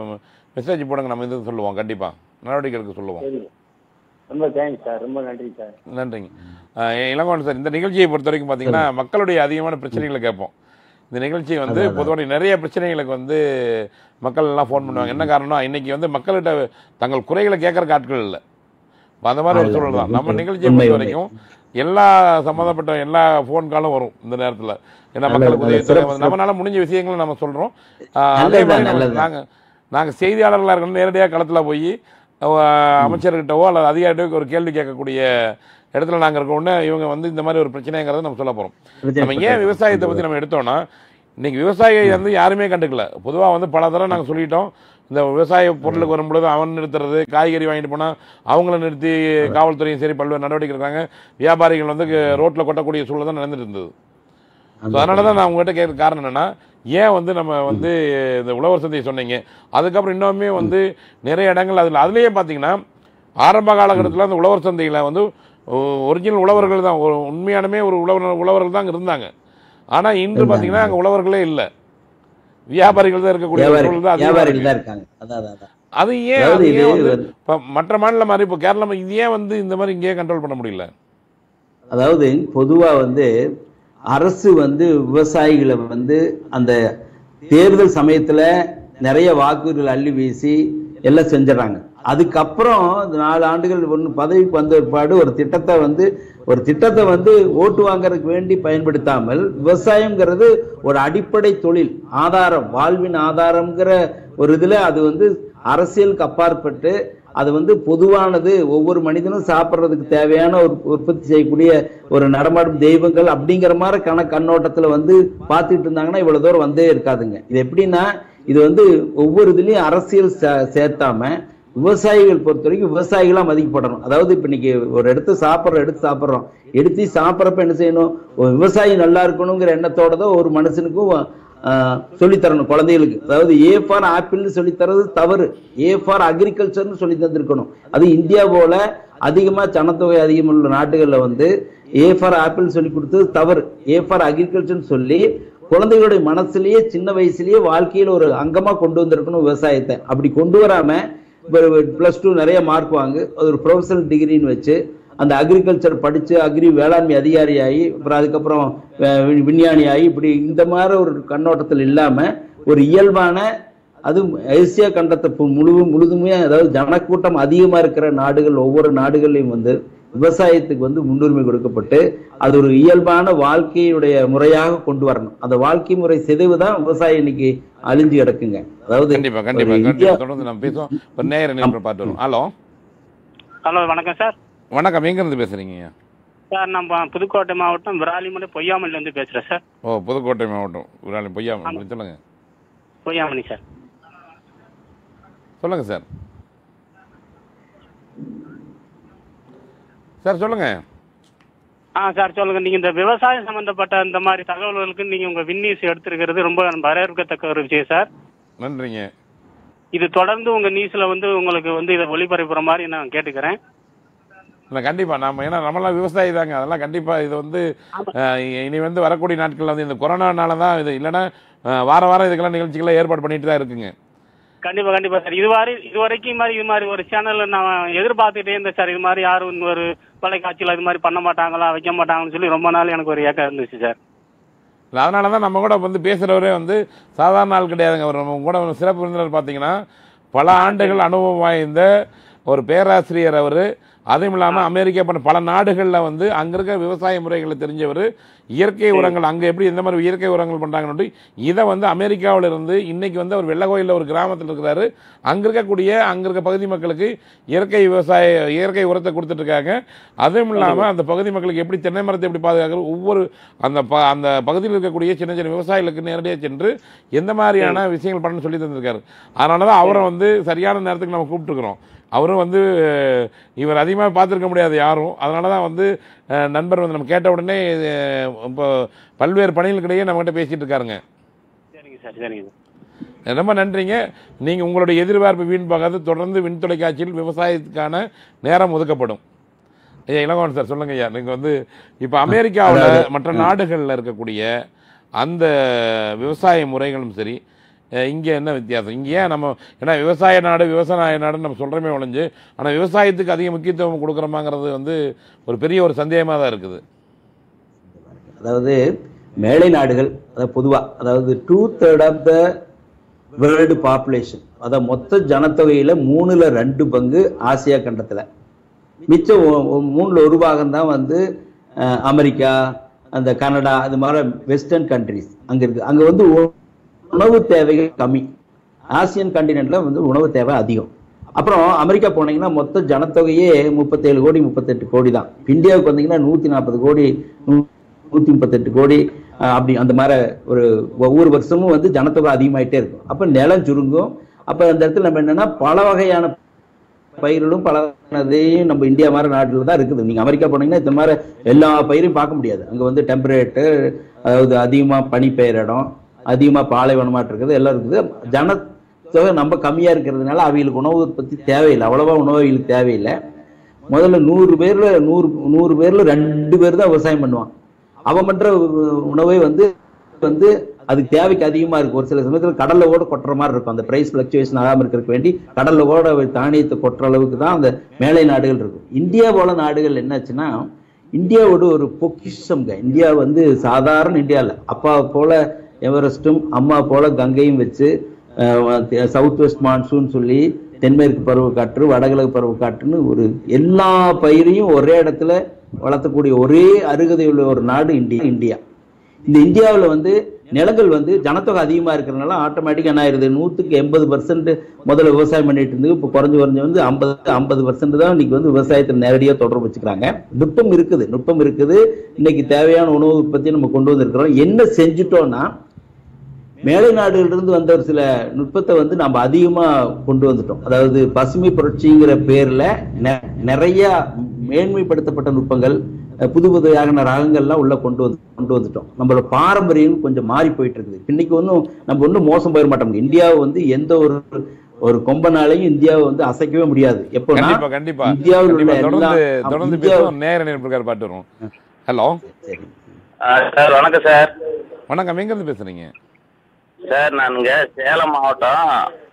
மெசேஜ் போடுங்க நம்ம இது சொல்லுவோம் கண்டிப்பாக நடவடிக்கை எடுக்க சொல்லுவோம் சரி ரொம்ப தேங்க்ஸ் சார் ரொம்ப நன்றி சார் நன்றிங்க அஹ் இளங்கோவன் சார் இந்த நிகழ்ச்சியை பொறுத்த வரைக்கும் பார்த்தீங்கன்னா மக்களுடைய அதிகமான பிரச்சனைகளை கேட்போம் இந்த நிகழ்ச்சி வந்து பொதுவாக நிறைய பிரச்சனைகளுக்கு வந்து மக்கள் எல்லாம் ஃபோன் பண்ணுவாங்க என்ன காரணம்னா இன்னைக்கு வந்து மக்கள்கிட்ட தங்கள் குறைகளை கேட்கற ஆட்கள் இல்லை இப்ப அந்த மாதிரி ஒரு சூழல் தான் நம்ம நிகழ்ச்சியை உண்மை, பொறுத்த உண்மை. வரைக்கும் எல்லா சம்மந்தப்பட்ட எல்லா ஃபோன் காலும் வரும் இந்த நேரத்தில் ஏன்னா நல்லது, மக்களுக்கு நல்லது. உதவி தேவை. சிறப்பு, நம்மளால முடிஞ்ச விஷயங்களை நம்ம சொல்கிறோம் அதே நல்லது, மாதிரி நல்லது. நாங்கள் நாங்கள் செய்தியாளர்களாக இருக்கணும் நேரடியாக களத்தில் போய் அஹ், அமைச்சர்கிட்டவோ அல்லது அதிகாரிகிட்டவோ ஒரு கேள்வி கேட்கக்கூடிய இடத்துல நாங்கள் இருக்க உடனே இவங்க வந்து இந்த மாதிரி ஒரு பிரச்சனைங்கிறத நம்ம சொல்ல போகிறோம் நம்ம ஏன் விவசாயத்தை பற்றி நம்ம எடுத்தோம்னா இன்னைக்கு விவசாயியை வந்து யாருமே கண்டுக்கல பொதுவாக வந்து பல தடவை நாங்கள் சொல்லிட்டோம் இந்த விவசாய பொருளுக்கு வரும்பொழுது அவன் நிறுத்துறது காய்கறி வாங்கிட்டு போனால் அவங்கள நிறுத்தி காவல்துறையும் சரி பல்வேறு நடவடிக்கை எடுக்கிறாங்க வியாபாரிகள் வந்து ரோட்டில் கொட்டக்கூடிய சூழல் தான் நடந்துட்டு இருந்தது ஸோ அதனால தான் நான் உங்ககிட்ட கேட்க காரணம் என்னன்னா ஏன் வந்து நம்ம வந்து இந்த உழவர் சந்தை சொன்னீங்க அதுக்கப்புறம் இன்னுமே வந்து நிறைய இடங்கள் அதில் அதுலேயே பார்த்தீங்கன்னா ஆரம்ப காலகட்டத்தில் அந்த உழவர் சந்தையில் வந்து ஒரிஜினல் உழவர்கள் தான் ஒரு உண்மையானமே ஒரு உழவர் உழவர்கள் தான் அங்க இருந்தாங்க ஆனால் இன்று பார்த்தீங்கன்னா அங்கே உழவர்களே இல்லை வியாபாரிகள் தான் இருக்கக்கூடிய வியாபாரி சூழல் தான் அதிகமா வியாபாரிகள் இருக்கு. தான் இருக்காங்க அதான் அதான், அதான் அது ஏன் அதாவது அது இது ஏன் வந்து வந்து- இப்போ மற்ற மாநிலம் மாதிரி இப்போ கேரளா இது ஏன் வந்து இந்த மாதிரி இங்கேயே கண்ட்ரோல் பண்ண முடியல அதாவது பொதுவா வந்து அரசு வந்து விவசாயிகளை வந்து அந்த தேர்தல் சமயத்துல நிறைய வாக்குறுதிகள் அள்ளி வீசி எல்லாம் செஞ்சிடறாங்க அதுக்கப்புறம் இந்த நாலு ஆண்டுகள் ஒன்று பதவிக்கு வந்த பிற்பாடு ஒரு திட்டத்தை வந்து ஒரு திட்டத்தை வந்து ஓட்டு வாங்குறதுக்கு வேண்டி பயன்படுத்தாமல் விவசாயம்ங்கிறது ஒரு அடிப்படை தொழில் ஆதாரம் வாழ்வின் ஆதாரம்ங்கிற ஒரு இதுல அது வந்து அரசியலுக்கு அப்பாற்பட்டு அது வந்து பொதுவானது ஒவ்வொரு மனிதனும் சாப்பிட்றதுக்கு தேவையான ஒரு உற்பத்தி செய்யக்கூடிய ஒரு நடமாடும் தெய்வங்கள் அப்படிங்கிற மாதிரி கண கண்ணோட்டத்துல வந்து பார்த்துட்டு இருந்தாங்கன்னா இவ்வளவு தூரம் வந்தே இருக்காதுங்க இது எப்படின்னா இது வந்து ஒவ்வொரு இதுலயும் அரசியல் சே- சேர்த்தாம விவசாயிகள் பொறுத்த வரைக்கும் விவசாயிகளா மதிக்கப்படணும் அதாவது இப்ப இன்னைக்கு ஒரு இடத்து சாப்பிட்றோம் எடுத்து சாப்பிட்றோம் எடுத்து சாப்பிட்றப்ப என்ன செய்யணும் ஒரு விவசாயி நல்லா இருக்கணுங்கிற எண்ணத்தோட தான் ஒரு மனுஷனுக்கும் ஆஹ், சொல்லித் தரணும் குழந்தைகளுக்கு அதாவது ஏ ஃபார் ஆப்பிள்னு சொல்லித் தரது தவறு ஏ ஃபார் அக்ரிகல்ச்சர்னு சொல்லி தந்திருக்கணும் அது இந்தியா போல அதிகமா சனத்தொகை அதிகமுள்ள நாட்டுகள்ல வந்து ஏ ஃபார் ஆப்பிள் சொல்லி கொடுத்தது தவறு ஏ ஃபார் அக்ரிகல்ச்சர்னு சொல்லி குழந்தைகளுடைய மனசுலயே சின்ன வயசுலயே வாழ்க்கையில ஒரு அங்கமா கொண்டு வந்திருக்கணும் விவசாயத்தை அப்படி கொண்டு வராம பிளஸ் டூ நிறைய மார்க் வாங்கு அது ஒரு ப்ரொஃபஷனல் டிகிரின்னு வச்சு அந்த அக்ரிகல்ச்சர் படிச்சு அக்ரி வேளாண்மை அதிகாரி ஆகி அப்புறம் அதுக்கப்புறம் அஹ், வி- விஞ்ஞானி ஆகி இப்படி இந்த மாதிரி ஒரு கண்ணோட்டத்தில் இல்லாம ஒரு இயல்பான அதுவும் ஏசியா கண்டத்தை பு- முழு முழுதுமே அதாவது ஜனக்கூட்டம் அதிகமா இருக்கிற நாடுகள் ஒவ்வொரு நாடுகள்லையும் வந்து விவசாயத்துக்கு வந்து முன்னுரிமை கொடுக்கப்பட்டு அது ஒரு இயல்பான வாழ்க்கையுடைய முறையாக கொண்டு வரணும் அந்த வாழ்க்கை முறை சிதைவு தான் விவசாயம் இன்னைக்கு அழிஞ்சு கிடக்குங்க அதாவது கண்டிப்பா கண்டிப்பா ஒரு கண்டிப்பா இந்தியா- தொடர்ந்து நம்ம பேசுவோம் ஒரு நேர நின்று பார்த்து வரும் ஹலோ ஹலோ வணக்கம் சார் வணக்கம் எங்க இருந்து பேசுறீங்க சார் நம்ம புதுக்கோட்டை மாவட்டம் விராலிமலை பொய்யாமல்ல இருந்து பேசுறேன் சார் ஓ புதுக்கோட்டை மாவட்டம் ஒரு பொய்யா சொல்லுங்க பொய்யாமணி சார் சொல்லுங்க சார் சார் சொல்லுங்க ஆ சார் சொல்லுங்க நீங்க இந்த விவசாயம் சம்பந்தப்பட்ட இந்த மாதிரி தகவல்களுக்கு நீங்க உங்க விண்ணீஸ் எடுத்திருக்கிறது ரொம்ப வரவேற்கத்தக்க ஒரு விஷயம் சார் நன்றிங்க இது தொடர்ந்து உங்க நியூஸ்ல வந்து உங்களுக்கு வந்து இதை ஒளிபரப்புற மாதிரி நான் கேட்டுக்கிறேன் இல்லை கண்டிப்பாக நம்ம ஏன்னா நம்மளாம் விவசாயி தாங்க அதெல்லாம் கண்டிப்பாக இது வந்து அஹ், இனி வந்து வரக்கூடிய நாட்களில் வந்து இந்த கொரோனானால தான் இது இல்லைன்னா அஹ், வார வாரம் இதுக்கெல்லாம் நிகழ்ச்சிகளை ஏற்பாடு பண்ணிட்டு தான் இருக்குங்க கண்டிப்பா கண்டிப்பா சார் இதுவரை இது வரைக்கும் மாதிரி இது மாதிரி ஒரு சேனல்ல நான் எதிர்பார்த்துட்டே இருந்தேன் சார் இது மாதிரி யாரும் இந்த ஒரு தொலைக்காட்சியில் இது மாதிரி பண்ண மாட்டாங்களா வைக்க மாட்டாங்கன்னு சொல்லி ரொம்ப நாள் எனக்கு ஒரு ஏக்கம் இருந்துச்சு சார் இல்லை அதனால தான் நம்ம கூட வந்து பேசுகிறவரே வந்து சாதாரண ஆள் கிடையாதுங்க அவர் நம்ம கூட ஒரு சிறப்பு விருந்தினர் பார்த்தீங்கன்னா பல ஆண்டுகள் அனுபவம் வாய்ந்த ஒரு பேராசிரியர் அவர் அதுவும் இல்லாமல் அமெரிக்கா பண்ண பல நாடுகளில் வந்து அங்கே இருக்க விவசாய முறைகளை தெரிஞ்சவர் இயற்கை உரங்கள் அங்கே எப்படி எந்த மாதிரி இயற்கை உரங்கள் பண்ணுறாங்கன்னு இதை வந்து அமெரிக்காவில் இருந்து இன்னைக்கு வந்து அவர் வெள்ளகோயிலில் ஒரு கிராமத்தில் இருக்கிறாரு அங்கே இருக்கக்கூடிய அங்கே இருக்க பகுதி மக்களுக்கு இயற்கை விவசாய இயற்கை உரத்தை கொடுத்துட்டு இருக்காங்க அதுவும் இல்லாமல் அந்த பகுதி மக்களுக்கு எப்படி தென்னை மரத்தை எப்படி பாதுகாக்கிறது ஒவ்வொரு அந்த ப அந்த பகுதியில் இருக்கக்கூடிய சின்ன சின்ன விவசாயிகளுக்கு நேரடியாக சென்று எந்த மாதிரியான விஷயங்கள் பண்ணணும்னு சொல்லி தந்திருக்காரு அதனால தான் அவரை வந்து சரியான நேரத்துக்கு நம்ம கூப்பிட்டுருக்குறோம் அவரும் வந்து அஹ், இவர் அதிகமாக பார்த்துருக்க முடியாது யாரும் அதனால தான் வந்து அஹ், நண்பர் வந்து நம்ம கேட்ட உடனே அஹ், இப்போ பல்வேறு பணிகளுக்கிடையே நம்மகிட்ட பேசிட்டு இருக்காருங்க சரிங்க சார் சரிங்க சார் ரொம்ப நன்றிங்க நீங்கள் உங்களுடைய எதிர்பார்ப்பு வீண் பார்க்காது தொடர்ந்து விண் தொலைக்காட்சியில் விவசாயத்துக்கான நேரம் ஒதுக்கப்படும் ஐயா இளங்கோவன் சார் சொல்லுங்க ஐயா நீங்கள் வந்து இப்போ அமெரிக்காவில் மற்ற நாடுகளில் இருக்கக்கூடிய அந்த விவசாய முறைகளும் சரி இங்கே என்ன வித்தியாசம் இங்கே ஏன் நம்ம ஏன்னா விவசாய நாடு விவசாய நாடுன்னு நம்ம சொல்கிறோமே ஒழிஞ்சு ஆனால் விவசாயத்துக்கு அதிக முக்கியத்துவம் கொடுக்குறோமாங்கிறது வந்து ஒரு பெரிய ஒரு சந்தேகமாக தான் இருக்குது அதாவது மேலை நாடுகள் அதாவது பொதுவா அதாவது two third of the world population அதாவது மொத்த ஜனத்தொகையில மூணுல ரெண்டு பங்கு ஆசியா கண்டத்துல மிச்சம் ஒ- ஒ- மூணுல ஒரு பாகம் தான் வந்து அஹ், அமெரிக்கா அந்த கனடா அது மாதிரி வெஸ்டர்ன் கண்ட்ரிஸ் அங்க இருக்கு அங்க வந்து உ- உணவு தேவைகள் கம்மி ஆசியன் கண்டினென்ட்ல வந்து உணவு தேவை அதிகம் அப்புறம் அமெரிக்கா போனீங்கன்னா மொத்த ஜனத்தொகையே முப்பத்தேழு கோடி முப்பத்தெட்டு கோடி தான் இந்தியாவுக்கு வந்தீங்கன்னா நூத்தி நாற்பது கோடி நூ- நூத்தி முப்பத்தெட்டு கோடி அஹ், அப்படி அந்த மாதிரி ஒரு ஒவ்வொரு வருஷமும் வந்து ஜனத்தொகை அதிகமாயிட்டே இருக்கும் அப்ப நிலம் சுருங்கும் அப்ப அந்த இடத்துல நம்ம என்னன்னா பல வகையான பயிர்களும் பல வகையானதையும் நம்ம இந்தியா மாதிரி நாட்டில் தான் இருக்குது நீங்க அமெரிக்கா போனீங்கன்னா இந்த மாதிரி எல்லா பயிரையும் பார்க்க முடியாது அங்க வந்து டெம்பரேச்சர் அதாவது அதிகமா பனி பெய்யுற இடம் அதிகமா பாலைவனமாட்டு இருக்குது எல்லாம் இருக்குது ஜனத்தொகை நம்ம கம்மியா இருக்கிறதுனால அவங்களுக்கு உணவு பத்தி தேவையில்லை அவ்வளவா உணவு அவங்களுக்கு தேவையில்லை முதல்ல நூறு பேர்ல நூறு நூறு பேர்ல ரெண்டு பேர் தான் விவசாயம் பண்ணுவான் அவன் பண்ற உ- உணவே வந்து வந்து அதுக்கு தேவைக்கு அதிகமா இருக்கு ஒரு சில சமயத்துல கடல்ல கூட கொட்டுற மாதிரி இருக்கும் அந்த பிரைஸ் பிளக்சுவேஷன் ஆகாம இருக்கிறதுக்கு வேண்டி கடல்ல கூட தானியத்தை கொட்டுற அளவுக்கு தான் அந்த மேலை நாடுகள் இருக்கும் இந்தியா போல நாடுகள் என்னாச்சுன்னா இந்தியாவோட ஒரு பொக்கிஷம்ங்க இந்தியா வந்து சாதாரண இந்தியா இல்ல அப்பா போல எவரெஸ்டும் அம்மா போல கங்கையும் வச்சு சவுத் வெஸ்ட் மான்சூன் சொல்லி தென்மேற்கு பருவக்காற்று வடகிழக்கு பருவக்காற்றுன்னு ஒரு எல்லா பயிரையும் ஒரே இடத்துல வளர்த்தக்கூடிய ஒரே அருகதை உள்ள ஒரு நாடு இந்தியா இந்தியா இந்த இந்தியாவில் வந்து நிலங்கள் வந்து ஜனத்தொகை அதிகமா இருக்கிறதுனால ஆட்டோமேட்டிக்கா என்ன ஆயிருது நூத்துக்கு எண்பது பர்சன்ட் முதல்ல விவசாயம் பண்ணிட்டு இருந்து இப்போ குறைஞ்சு குறைஞ்சு வந்து ஐம்பது ஐம்பது பர்சன்ட் தான் இன்னைக்கு வந்து விவசாயத்தில் நேரடியாக தொடர்பு வச்சுக்கிறாங்க நுட்பம் இருக்குது நுட்பம் இருக்குது இன்னைக்கு தேவையான உணவு உற்பத்தியை நம்ம கொண்டு வந்திருக்கிறோம் என்ன செஞ்சுட்டோம்னா மேலை நாடுகளிலிருந்து வந்த ஒரு சில நுட்பத்தை வந்து நம்ம அதிகமா கொண்டு வந்துட்டோம் அதாவது பசுமை புரட்சிங்கிற பேர்ல நெ- நிறைய மேன்மைப்படுத்தப்பட்ட நுட்பங்கள் அஹ், புது புதுவையான ரகங்கள்லாம் உள்ள கொண்டு வந்து கொண்டு வந்துட்டோம் நம்மளோட பாரம்பரியம் கொஞ்சம் மாறி போயிட்டு இருக்குது இன்னைக்கு ஒன்றும் நம்ம ஒன்றும் மோசம் போயிட மாட்டோம் இந்தியாவை வந்து எந்த ஒரு ஒரு கொம்பனாலையும் இந்தியாவை வந்து அசைக்கவே முடியாது எப்போனா கண்டிப்பா கண்டிப்பா இந்தியாவில் உள்ள கண்டிப்பா எல்லா தொடர்ந்து தொடர்ந்து இந்தியா- பேசுவோம் நேர நேரம் பாட்டு வரும் ஹலோ சரி சார் வணக்கம் சார் வணக்கம் எங்கேருந்து பேசுறீங்க சார் நானுங்க சேலம் மாவட்டம்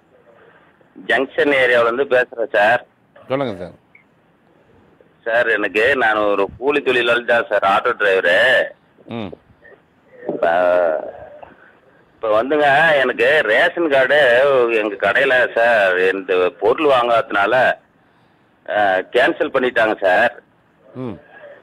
ஜங்ஷன் ஏரியாவுல இருந்து பேசுறேன் சார் சொல்லுங்க சார் சார் எனக்கு நான் ஒரு கூலி தொழிலாளி தான் சார் ஆட்டோ டிரைவரு ம் இப்போ இப்போ வந்துங்க எனக்கு ரேஷன் கார்டு எங்கள் கடையில் சார் இந்த பொருள் வாங்காததுனால கேன்சல் பண்ணிட்டாங்க சார் ம்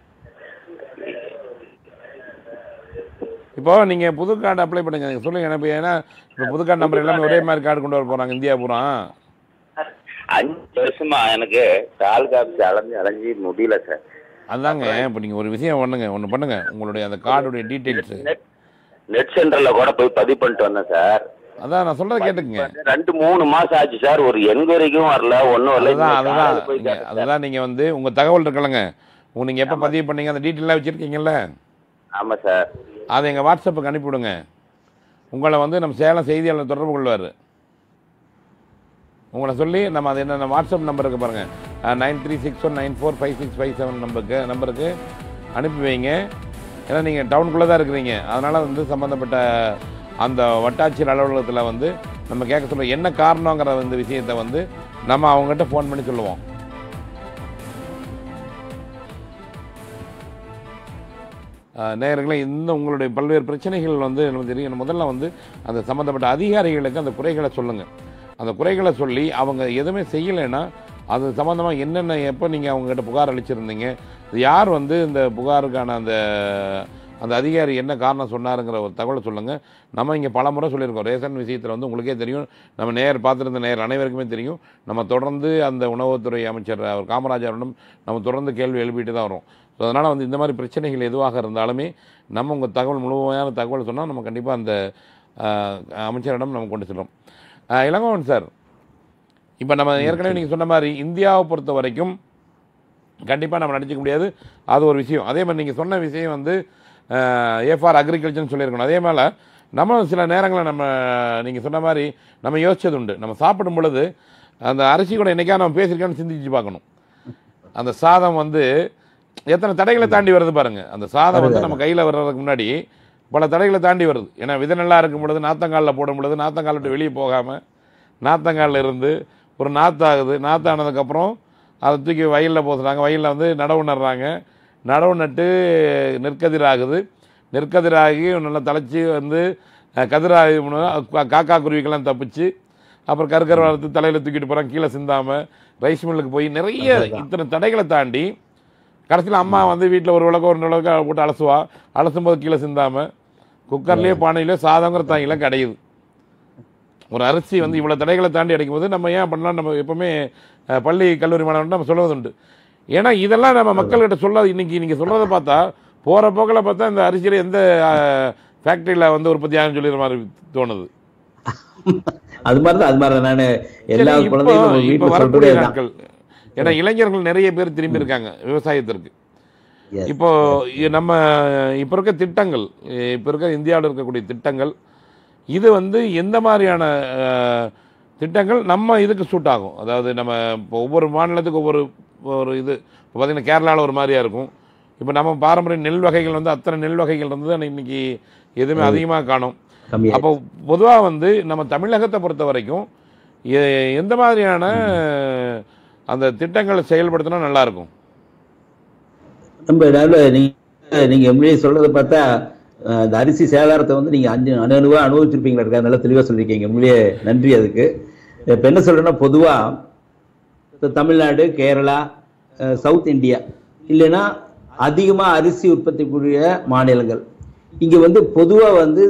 இப்போ நீங்க புது கார்டு அப்ளை பண்ணுங்க நீங்க சொல்லுங்க எனக்கு ஏன்னா இப்போ புது கார்டு நம்பர் எல்லாமே ஒரே மாதிரி கார்டு கொண்டு வர போறாங்க இந்தியா பூரா அஞ்சு வருஷமா எனக்கு தாலுகா ஆஃபீஸ் அலைஞ்சு அலைஞ்சு முடியல சார் அதாங்க இப்போ நீங்க ஒரு விஷயம் பண்ணுங்க ஒன்று பண்ணுங்க உங்களுடைய அந்த கார்டுடைய டீட்டெயில்ஸ் நெட் நெட் சென்டர்ல கூட போய் பதிவு பண்ணிட்டு வந்தேன் சார் அதான் நான் சொல்றதை கேட்டுக்குங்க ரெண்டு மூணு மாசம் ஆச்சு சார் ஒரு என்கொயரிக்கும் வரல ஒன்றும் வரல அதுதான் இன்னைக்கு அதுதான் காலையில போய் நீங்க- கேட்டேன் சார். அதுதான் நீங்க வந்து உங்க தகவல் இருக்கலங்க உங்க நீங்க எப்போ பதிவு பண்ணீங்க அந்த டீட்டெயிலாக வச்சிருக்கீங்கல்ல ஆமா சார் அதை எங்கள் வாட்ஸ்அப்புக்கு அனுப்பிவிடுங்க உங்களை வந்து நம்ம சேலம் செய்தியாளர் தொடர்பு கொள்வார் உங்களை சொல்லி நம்ம அது என்ன வாட்ஸ்அப் நம்பர் இருக்கு பாருங்க nine three six one nine four five six five seven நம்பருக்கு நம்பருக்கு அனுப்பி வைங்க ஏன்னா நீங்கள் டவுனுக்குள்ளே தான் இருக்கிறீங்க அதனால் வந்து சம்மந்தப்பட்ட அந்த வட்டாட்சியர் அலுவலகத்தில் வந்து நம்ம கேட்க சொல்லுவோம் என்ன காரணங்கிற இந்த விஷயத்தை வந்து நம்ம அவங்ககிட்ட ஃபோன் பண்ணி சொல்லுவோம் ஆஹ் நேயர்களே இந்த உங்களுடைய பல்வேறு பிரச்சனைகள் வந்து நமக்கு தெரியும் முதல்ல வந்து அந்த சம்மந்தப்பட்ட அதிகாரிகளுக்கு அந்த குறைகளை சொல்லுங்கள் அந்த குறைகளை சொல்லி அவங்க எதுவுமே செய்யலைன்னா அது சம்மந்தமாக என்னென்ன எப்போ நீங்கள் அவங்ககிட்ட புகார் அளிச்சிருந்தீங்க இது யார் வந்து இந்த புகாருக்கான அந்த அந்த அதிகாரி என்ன காரணம் சொன்னாருங்கிற ஒரு தகவலை சொல்லுங்கள் நம்ம இங்கே பல முறை சொல்லியிருக்கோம் ரேஷன் விஷயத்தில் வந்து உங்களுக்கே தெரியும் நம்ம நேர் பார்த்துருந்த நேர் அனைவருக்குமே தெரியும் நம்ம தொடர்ந்து அந்த உணவுத்துறை அமைச்சர் அவர் காமராஜரிடம் நம்ம தொடர்ந்து கேள்வி எழுப்பிட்டு தான் வரோம் ஸோ அதனால் வந்து இந்த மாதிரி பிரச்சனைகள் எதுவாக இருந்தாலுமே நம்ம உங்கள் தகவல் முழுமையான தகவல் சொன்னால் நம்ம கண்டிப்பாக அந்த ஆஹ், அமைச்சரிடம் நம்ம கொண்டு செல்றோம் ஆஹ், இளங்கோவன் சார் இப்போ நம்ம ஏற்கனவே நீங்கள் சொன்ன மாதிரி இந்தியாவை பொறுத்த வரைக்கும் கண்டிப்பாக நம்ம நடிச்சிக்க முடியாது அது ஒரு விஷயம் அதே மாதிரி நீங்கள் சொன்ன விஷயம் வந்து ஏஃபார் அக்ரிகல்ச்சர்னு சொல்லியிருக்கணும் அதே மேலே நம்ம சில நேரங்களில் நம்ம நீங்கள் சொன்ன மாதிரி நம்ம யோசிச்சது உண்டு நம்ம சாப்பிடும் பொழுது அந்த அரிசி கூட என்னைக்கா நம்ம பேசியிருக்கோன்னு சிந்திச்சு பார்க்கணும் அந்த சாதம் வந்து எத்தனை தடைகளை தாண்டி வருது பாருங்க அந்த சாதம் வந்து நம்ம கையில் வர்றதுக்கு முன்னாடி பல தடைகளை தாண்டி வருது ஏன்னா விதை நல்லா இருக்கும் பொழுது நாத்தங்காலில் போடும் பொழுது நாத்தங்கால் விட்டு வெளியே போகாமல் நாத்தங்காலில் இருந்து ஒரு நாத்தாகுது நாத்தானதுக்கப்புறம் அதை தூக்கி வயலில் போசுறாங்க வயலில் வந்து நடவு நடுறாங்க நடவு நட்டு நெற்கதிராகுது நெற்கதிராகி நல்லா தலைச்சி வந்து அஹ், கதிராகி முன்ன- கா- காக்கா குருவிக்கெல்லாம் தப்பிச்சு அப்புறம் கருக்கரை வளர்த்து தலையில் தூக்கிட்டு போகிறாங்க கீழே சிந்தாமல் ரைஸ் மில்லுக்கு போய் நிறைய இத்தனை தடைகளை தாண்டி கடைசியில் அம்மா வந்து வீட்டில் ஒரு விளக்கு ஒரு விளக்கு போட்டு அலசுவா அலசும் போது கீழே சிந்தாமல் குக்கர்லேயே பானையிலே சாதங்கிற தாங்கிலாம் கிடையுது ஒரு அரிசி வந்து இவ்வளோ தடைகளை தாண்டி அடைக்கும் போது நம்ம ஏன் பண்ணலாம் நம்ம எப்பவுமே அஹ், பள்ளி கல்லூரி மாணவன் நம்ம சொல்வது உண்டு ஏன்னா இதெல்லாம் நம்ம மக்கள்கிட்ட சொல்லாது இன்னைக்கு நீங்கள் சொல்கிறத பார்த்தா போகிற போக்கில் பார்த்தா இந்த அரிசியில் எந்த ஃபேக்ட்ரியில் வந்து உற்பத்தி ஆகும்னு சொல்லிடுற மாதிரி தோணுது அது மாதிரி தான் அது மாதிரி தான் நான் எல்லா சரி, இப்போ குழந்தையும் நம்ம இப்போ வீட்டில் வரக்கூடிய சொல்றதே தான் நாட்கள் ஏன்னா இளைஞர்கள் நிறைய பேர் திரும்பி இருக்காங்க விவசாயத்திற்கு Yes. இப்போ இ- நம்ம இப்போ இருக்க திட்டங்கள் இப்போ இருக்க இந்தியாவில் இருக்கக்கூடிய திட்டங்கள் இது வந்து எந்த மாதிரியான அஹ், திட்டங்கள் நம்ம இதுக்கு சூட் ஆகும் அதாவது நம்ம இப்போ ஒவ்வொரு மாநிலத்துக்கு ஒவ்வொரு ஒரு இது இப்போ பார்த்தீங்கன்னா கேரளாவில் ஒரு மாதிரியா இருக்கும் இப்போ நம்ம பாரம்பரிய நெல் வகைகள் வந்து அத்தனை நெல் வகைகள் இருந்தது ஆனா இன்னைக்கு எதுவுமே அதிகமாக காணும் கம்மியா அப்போ பொதுவாக வந்து நம்ம தமிழகத்தை பொறுத்த வரைக்கும் எ- எந்த மாதிரியான அந்த திட்டங்களை செயல்படுத்தினா நல்லா இருக்கும் நம்ம நல்ல நீங்க நீங்க உண்மையை சொல்றதை பார்த்தா அஹ், இந்த அரிசி சேதாரத்தை வந்து நீங்க அஞ்சு அணு அணுவா அனுபவிச்சிருப்பீங்களா இருக்கா நல்லா தெளிவா சொல்லியிருக்கீங்க உண்மையிலேயே நன்றி அதுக்கு இப்ப என்ன சொல்றேன்னா பொதுவா இப்ப தமிழ்நாடு கேரளா அஹ், சவுத் இந்தியா இல்லைன்னா அதிகமா அரிசி உற்பத்திக்குரிய மாநிலங்கள் இங்க வந்து பொதுவா வந்து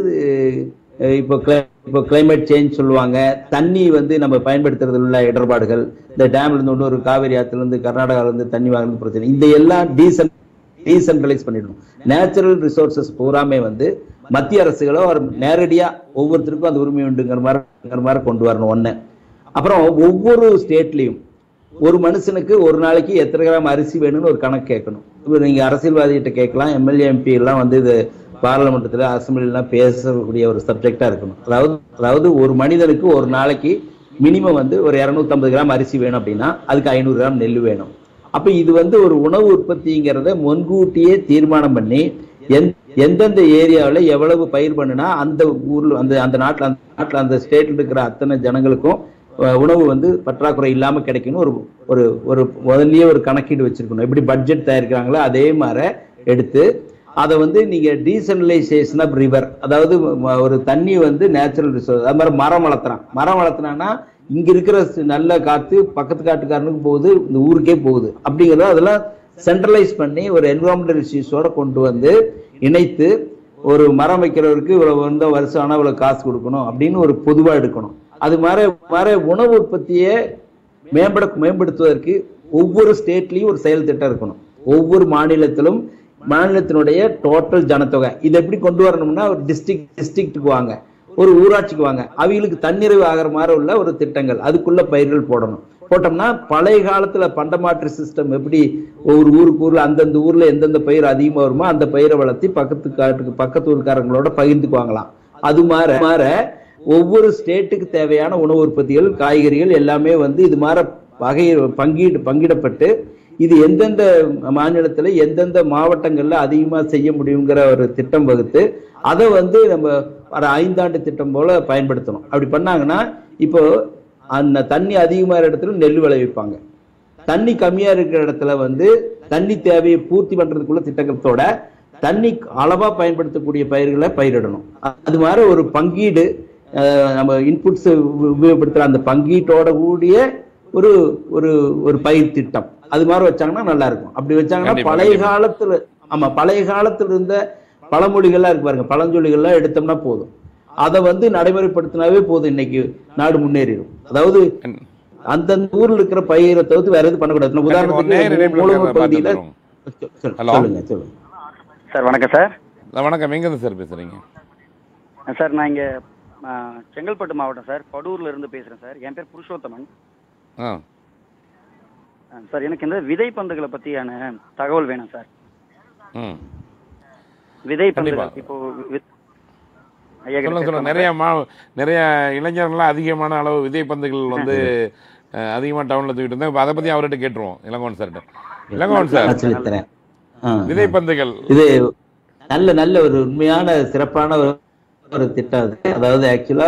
அஹ், இப்போ cli- இப்போ கிளைமேட் சேஞ்ச் சொல்லுவாங்க தண்ணி வந்து நம்ம பயன்படுத்துறதுல உள்ள இடர்பாடுகள் இந்த டேம்ல இருந்து இன்னொரு காவிரி ஆத்துல இருந்து கர்நாடகால இருந்து தண்ணி வாங்குறது பிரச்சனை இந்த எல்லாம் டீசன் டீசென்ட்ரலைஸ் பண்ணிடணும் நேச்சுரல் ரிசோர்சஸ் பூராமே வந்து மத்திய அரசுகளோ ஒரு நேரடியா ஒவ்வொருத்தருக்கும் அந்த உரிமை உண்டுங்கிற மாதிரி மாதிரி கொண்டு வரணும் ஒண்ணு அப்புறம் ஒவ்வொரு ஸ்டேட்லயும் ஒரு மனுஷனுக்கு ஒரு நாளைக்கு எத்தனை கிராம் அரிசி வேணும்னு ஒரு கணக்கு கேட்கணும் இப்போ நீங்க அரசியல்வாதிகிட்ட கேட்கலாம் எம்எல்ஏ எம்பி எல்லாம் வந்து இது பார்லமெண்ட்ல அசம்பிளிலாம் பேசக்கூடிய ஒரு சப்ஜெக்டா இருக்கணும் அதாவது அதாவது ஒரு மனிதனுக்கு ஒரு நாளைக்கு மினிமம் வந்து ஒரு 250 கிராம் அரிசி வேணும் அப்படின்னா அதுக்கு ஐநூறு கிராம் நெல் வேணும் அப்ப இது வந்து ஒரு உணவு உற்பத்திங்கிறத முன்கூட்டியே தீர்மானம் பண்ணி எந்- எந்தெந்த ஏரியாவில் எவ்வளவு பயிர் பண்ணுனா அந்த ஊர்ல அந்த அந்த நாட்டில் அந்த நாட்டில் அந்த ஸ்டேட்ல இருக்கிற அத்தனை ஜனங்களுக்கும் அஹ், உணவு வந்து பற்றாக்குறை இல்லாம கிடைக்கணும் ஒரு ஒரு ஒரு முதல்லயே ஒரு கணக்கீடு வச்சிருக்கணும் எப்படி பட்ஜெட் தயாரிக்கிறாங்களோ அதே மாதிரி எடுத்து அதை வந்து நீங்க டீசென்ட்ரலைசேஷன் ஆஃப் ரிவர் அதாவது ம- ஒரு தண்ணி வந்து நேச்சுரல் ரிசோர்ஸ் அது மாதிரி மரம் வளர்த்துறான் மரம் வளர்த்துனான்னா இங்க இருக்கிற ஸ்- நல்ல காத்து பக்கத்து காட்டுக்காரனுக்கு போகுது இந்த ஊருக்கே போகுது அப்படிங்கறத அதெல்லாம் சென்ட்ரலைஸ் பண்ணி ஒரு என்விரான்மெண்டல் இஷ்யூஸோட கொண்டு வந்து இணைத்து ஒரு மரம் வைக்கிறவருக்கு இவ்வளவு வந்து வருஷம் ஆனா இவ்வளவு காசு கொடுக்கணும் அப்படின்னு ஒரு பொதுவா எடுக்கணும் அது மாதிரி மாதிரி உணவு உற்பத்தியை மேம்பட மேம்படுத்துவதற்கு ஒவ்வொரு ஸ்டேட்லயும் ஒரு செயல் திட்டம் இருக்கணும் ஒவ்வொரு மாநிலத்திலும் மாநிலத்தினுடைய டோட்டல் ஜனத்தொகை இதை எப்படி கொண்டு வரணும்னா ஒரு டிஸ்ட்ரிக்ட் டிஸ்ட்ரிக்ட்டுக்கு வாங்க ஒரு ஊராட்சிக்கு வாங்க அவங்களுக்கு தன்னிறைவு ஆகிற மாதிரி உள்ள ஒரு திட்டங்கள் அதுக்குள்ள பயிர்கள் போடணும் போட்டோம்னா பழைய காலத்துல பண்டமாற்று சிஸ்டம் எப்படி ஒரு ஊருக்கு ஊர்ல அந்தந்த ஊர்ல எந்தெந்த பயிர் அதிகமா வருமோ அந்த பயிரை வளர்த்தி பக்கத்து காட்டுக்கு பக்கத்து ஊர்க்காரங்களோட பகிர்ந்துக்குவாங்களாம் அது மாற மாற ஒவ்வொரு ஸ்டேட்டுக்கு தேவையான உணவு உற்பத்திகள் காய்கறிகள் எல்லாமே வந்து இது மாதிரி வகை பங்கீடு பங்கிடப்பட்டு இது எந்தெந்த மாநிலத்துல எந்தெந்த மாவட்டங்கள்ல அதிகமா செய்ய முடியுங்கிற ஒரு திட்டம் வகுத்து அதை வந்து நம்ம வர ஐந்தாண்டு திட்டம் போல பயன்படுத்தணும் அப்படி பண்ணாங்கன்னா இப்போ அந்த தண்ணி அதிகமா இருக்கிற இடத்துல நெல் விளைவிப்பாங்க தண்ணி கம்மியா இருக்கிற இடத்துல வந்து தண்ணி தேவையை பூர்த்தி பண்றதுக்குள்ள திட்டத்தோட தண்ணி அளவா பயன்படுத்தக்கூடிய பயிர்களை பயிரிடணும் அது மாதிரி ஒரு பங்கீடு அஹ், நம்ம இன்புட்ஸ் உபயோகப்படுத்துற அந்த பங்கீட்டோட கூடிய ஒரு ஒரு ஒரு பயிர் திட்டம் அது மாதிரி வச்சாங்கன்னா நல்லா இருக்கும் அப்படி வச்சாங்கன்னா கண்டிப்பா, பழைய கண்டிப்பா. காலத்துல ஆமா பழைய காலத்துல இருந்த பழமொழிகள்லாம் இருக்கு பாருங்க பழஞ்சொலிகள்லாம் எடுத்தோம்னா போதும் அதை வந்து நடைமுறைப்படுத்தினாவே போதும் இன்னைக்கு நாடு முன்னேறிடும் அதாவது அந்தந்த ஊர்ல இருக்கிற பயிரை தவிர்த்து வேற எதுவும் பண்ணக்கூடாது நம்ம கண்டிப்பா, ஒரு நேயர் உதாரணத்துக்கு இணைப்புல மூலவர் இருக்காங்க, பகுதியில பார்த்துட்டு சொல்- ஹலோ. சொல்லுங்க சொல்லுங்க சார் வணக்கம் சார் வணக்கம் எங்கேருந்து சார் பேசுறீங்க சார் நான் இங்கே செங்கல்பட்டு மாவட்டம் சார் படூர்ல இருந்து பேசுகிறேன் சார் என் பேர் புருஷோத்தமன் ஆ ஆ, சார் எனக்கு இந்த விதை பந்துகளை பற்றியான தகவல் வேணும் சார் ம் விதை கண்டிப்பா. பந்துகள் இப்போ வி- ஐயா கிட்ட சொல்லுங்க சொல்லுங்க பேசலாமா நிறைய சார்? மா நிறைய இளைஞர்கள்லாம் அதிகமான அளவு விதை பந்துகள் வந்து அஹ், அதிகமா டவுன்ல தூக்கிட்டு இருந்தாங்க இப்ப அதை பத்தி அவர்கிட்ட கேட்டுருவோம் இளங்கோவன் சார்கிட்ட இளங்கோவன் சார் நான் சொல்லித்தரேன் ஆ, விதை ஆ. பந்துகள் இது நல்ல நல்ல ஒரு உண்மையான சிறப்பான ஒரு ஒரு திட்டம் அது அதாவது ஆக்சுவலா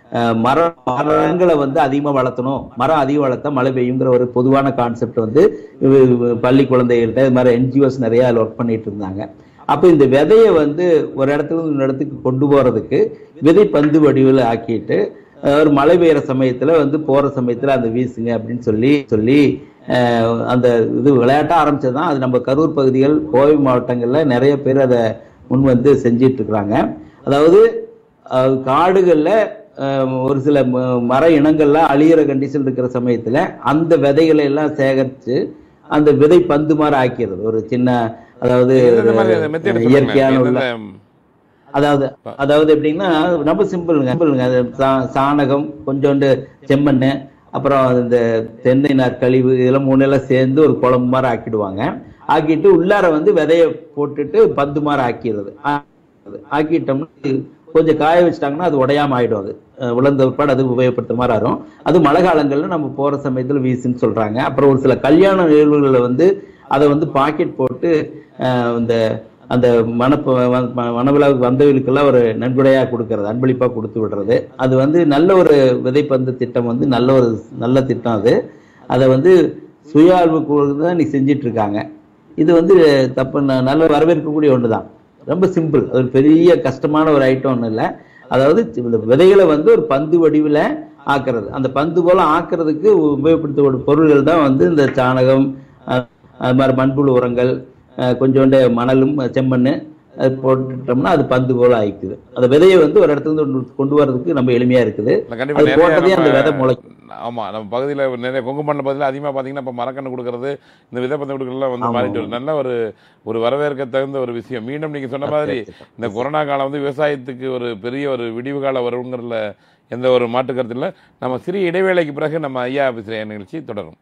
மரம் மரங்களை வந்து அதிகமா வளர்த்தணும் மரம் அதிகம் வளர்த்தா மழை பெய்யுங்கிற ஒரு பொதுவான கான்செப்ட் வந்து இவ- இவ பள்ளி குழந்தைகள்கிட்ட இது மாதிரி என்ஜிஓஸ் நிறைய ஒர்க் பண்ணிட்டு இருந்தாங்க அப்போ இந்த விதையை வந்து ஒரு இடத்துல இருந்து இன்னொரு இடத்துக்கு கொண்டு போறதுக்கு விதை பந்து வடிவில் ஆக்கிட்டு அஹ், ஒரு மழை பெய்யுற சமயத்துல வந்து போற சமயத்துல அந்த வீசுங்க அப்படின்னு சொல்லி சொல்லி அஹ், அந்த இது விளையாட்ட ஆரம்பிச்சதுதான் அது நம்ம கரூர் பகுதிகள் கோவை மாவட்டங்கள்ல நிறைய பேர் அதை முன் வந்து செஞ்சிட்டு இருக்கிறாங்க அதாவது அஹ், காடுகள்ல அஹ், ஒரு சில ம- மர இனங்கள்லாம் அழியிற கண்டிஷன் இருக்கிற சமயத்துல அந்த விதைகளை எல்லாம் சேகரித்து அந்த விதை பந்து மாதிரி ஆக்கிறது ஒரு சின்ன அதாவது எந்தெந்த மாதிரி அந்த method சொல்லுங்க. இயற்கையான உள்ள எந்தெந்த- அதாவது அதாவது எப்படின்னா ரொம்ப சிம்பிளுங்க சிம்பிளுங்க அது சா- சாணகம் கொஞ்சோண்டு செம்மண் அப்புறம் இந்த தென்னை நார் கழிவு இதெல்லாம் மூணெல்லாம் சேர்ந்து ஒரு குழம்பு மாதிரி ஆக்கிடுவாங்க ஆக்கிட்டு உள்ளார வந்து விதைய போட்டுட்டு பந்து மாதிரி ஆக்கிடுறது ஆ- ஆக்கிட்டோம்னா இது கொஞ்சம் காய வச்சிட்டாங்கன்னா அது உடையாம ஆயிடும் அது அஹ் உலர்ந்த பிற்பாடு அது உபயோகப்படுத்த மாதிரி ஆகும் அது மழை காலங்கள்ல நம்ம போற சமயத்துல வீசுன்னு சொல்றாங்க அப்புறம் ஒரு சில கல்யாண நிகழ்வுகளில் வந்து அதை வந்து பாக்கெட் போட்டு அஹ் இந்த அந்த மணப்ப ம- மணவிழாவுக்கு வந்தவர்களுக்கெல்லாம் ஒரு நன்கொடையா கொடுக்கறது அன்பளிப்பா கொடுத்து விடுறது அது வந்து நல்ல ஒரு விதைப்பந்து திட்டம் வந்து நல்ல ஒரு நல்ல திட்டம் அது அதை வந்து சுய ஆழ்வுக்கு தான் நீ செஞ்சிட்டு இருக்காங்க இது வந்து தப்பு ந- நல்ல வரவேற்கக்கூடிய ஒன்று தான் ரொம்ப சிம்பிள் ஒரு பெரிய கஷ்டமான ஒரு ஐட்டம் ஒன்றும் இல்லை அதாவது இந்த விதைகளை வந்து ஒரு பந்து வடிவில் ஆக்குறது அந்த பந்து போல ஆக்குறதுக்கு உபயோகப்படுத்தக்கூடிய பொருள்கள் தான் வந்து இந்த சாணகம் அஹ், அது மாதிரி மண்புழு உரங்கள் அஹ், கொஞ்சோண்டு மணலும் செம்மண் அது போட்டுட்டோம்னா அது பந்து போல ஆயிக்குது அந்த விதையை வந்து ஒரு இடத்துல இருந்து கொண்டு- கொண்டு வரதுக்கு நம்ம எளிமையா இருக்குது இல்ல, கண்டிப்பா அது நிறைய போட்டதே அந்த நம்ம- விதை முளைக்கும் ஆமா நம்ம பகுதியில நிறைய கொங்கு மண்ண பகுதியில் அதிகமா பாத்தீங்கன்னா இப்ப மரக்கன்று கொடுக்கறது இந்த விதை பந்து கொடுக்கறதுலாம் வந்து ஆமா, மாறிட்டு ஆமா. வருது நல்ல ஒரு ஒரு வரவேற்க தகுந்த ஒரு விஷயம் மீண்டும் நீங்க சொன்ன மாதிரி இந்த கொரோனா காலம் வந்து விவசாயத்துக்கு ஒரு பெரிய ஒரு விடிவு காலம் வருங்கிறதுல எந்த ஒரு மாற்று கருத்து இல்லை நம்ம சிறிய இடைவேளைக்கு பிறகு நம்ம ஐயா பேசுகிற நிகழ்ச்சி தொடரும்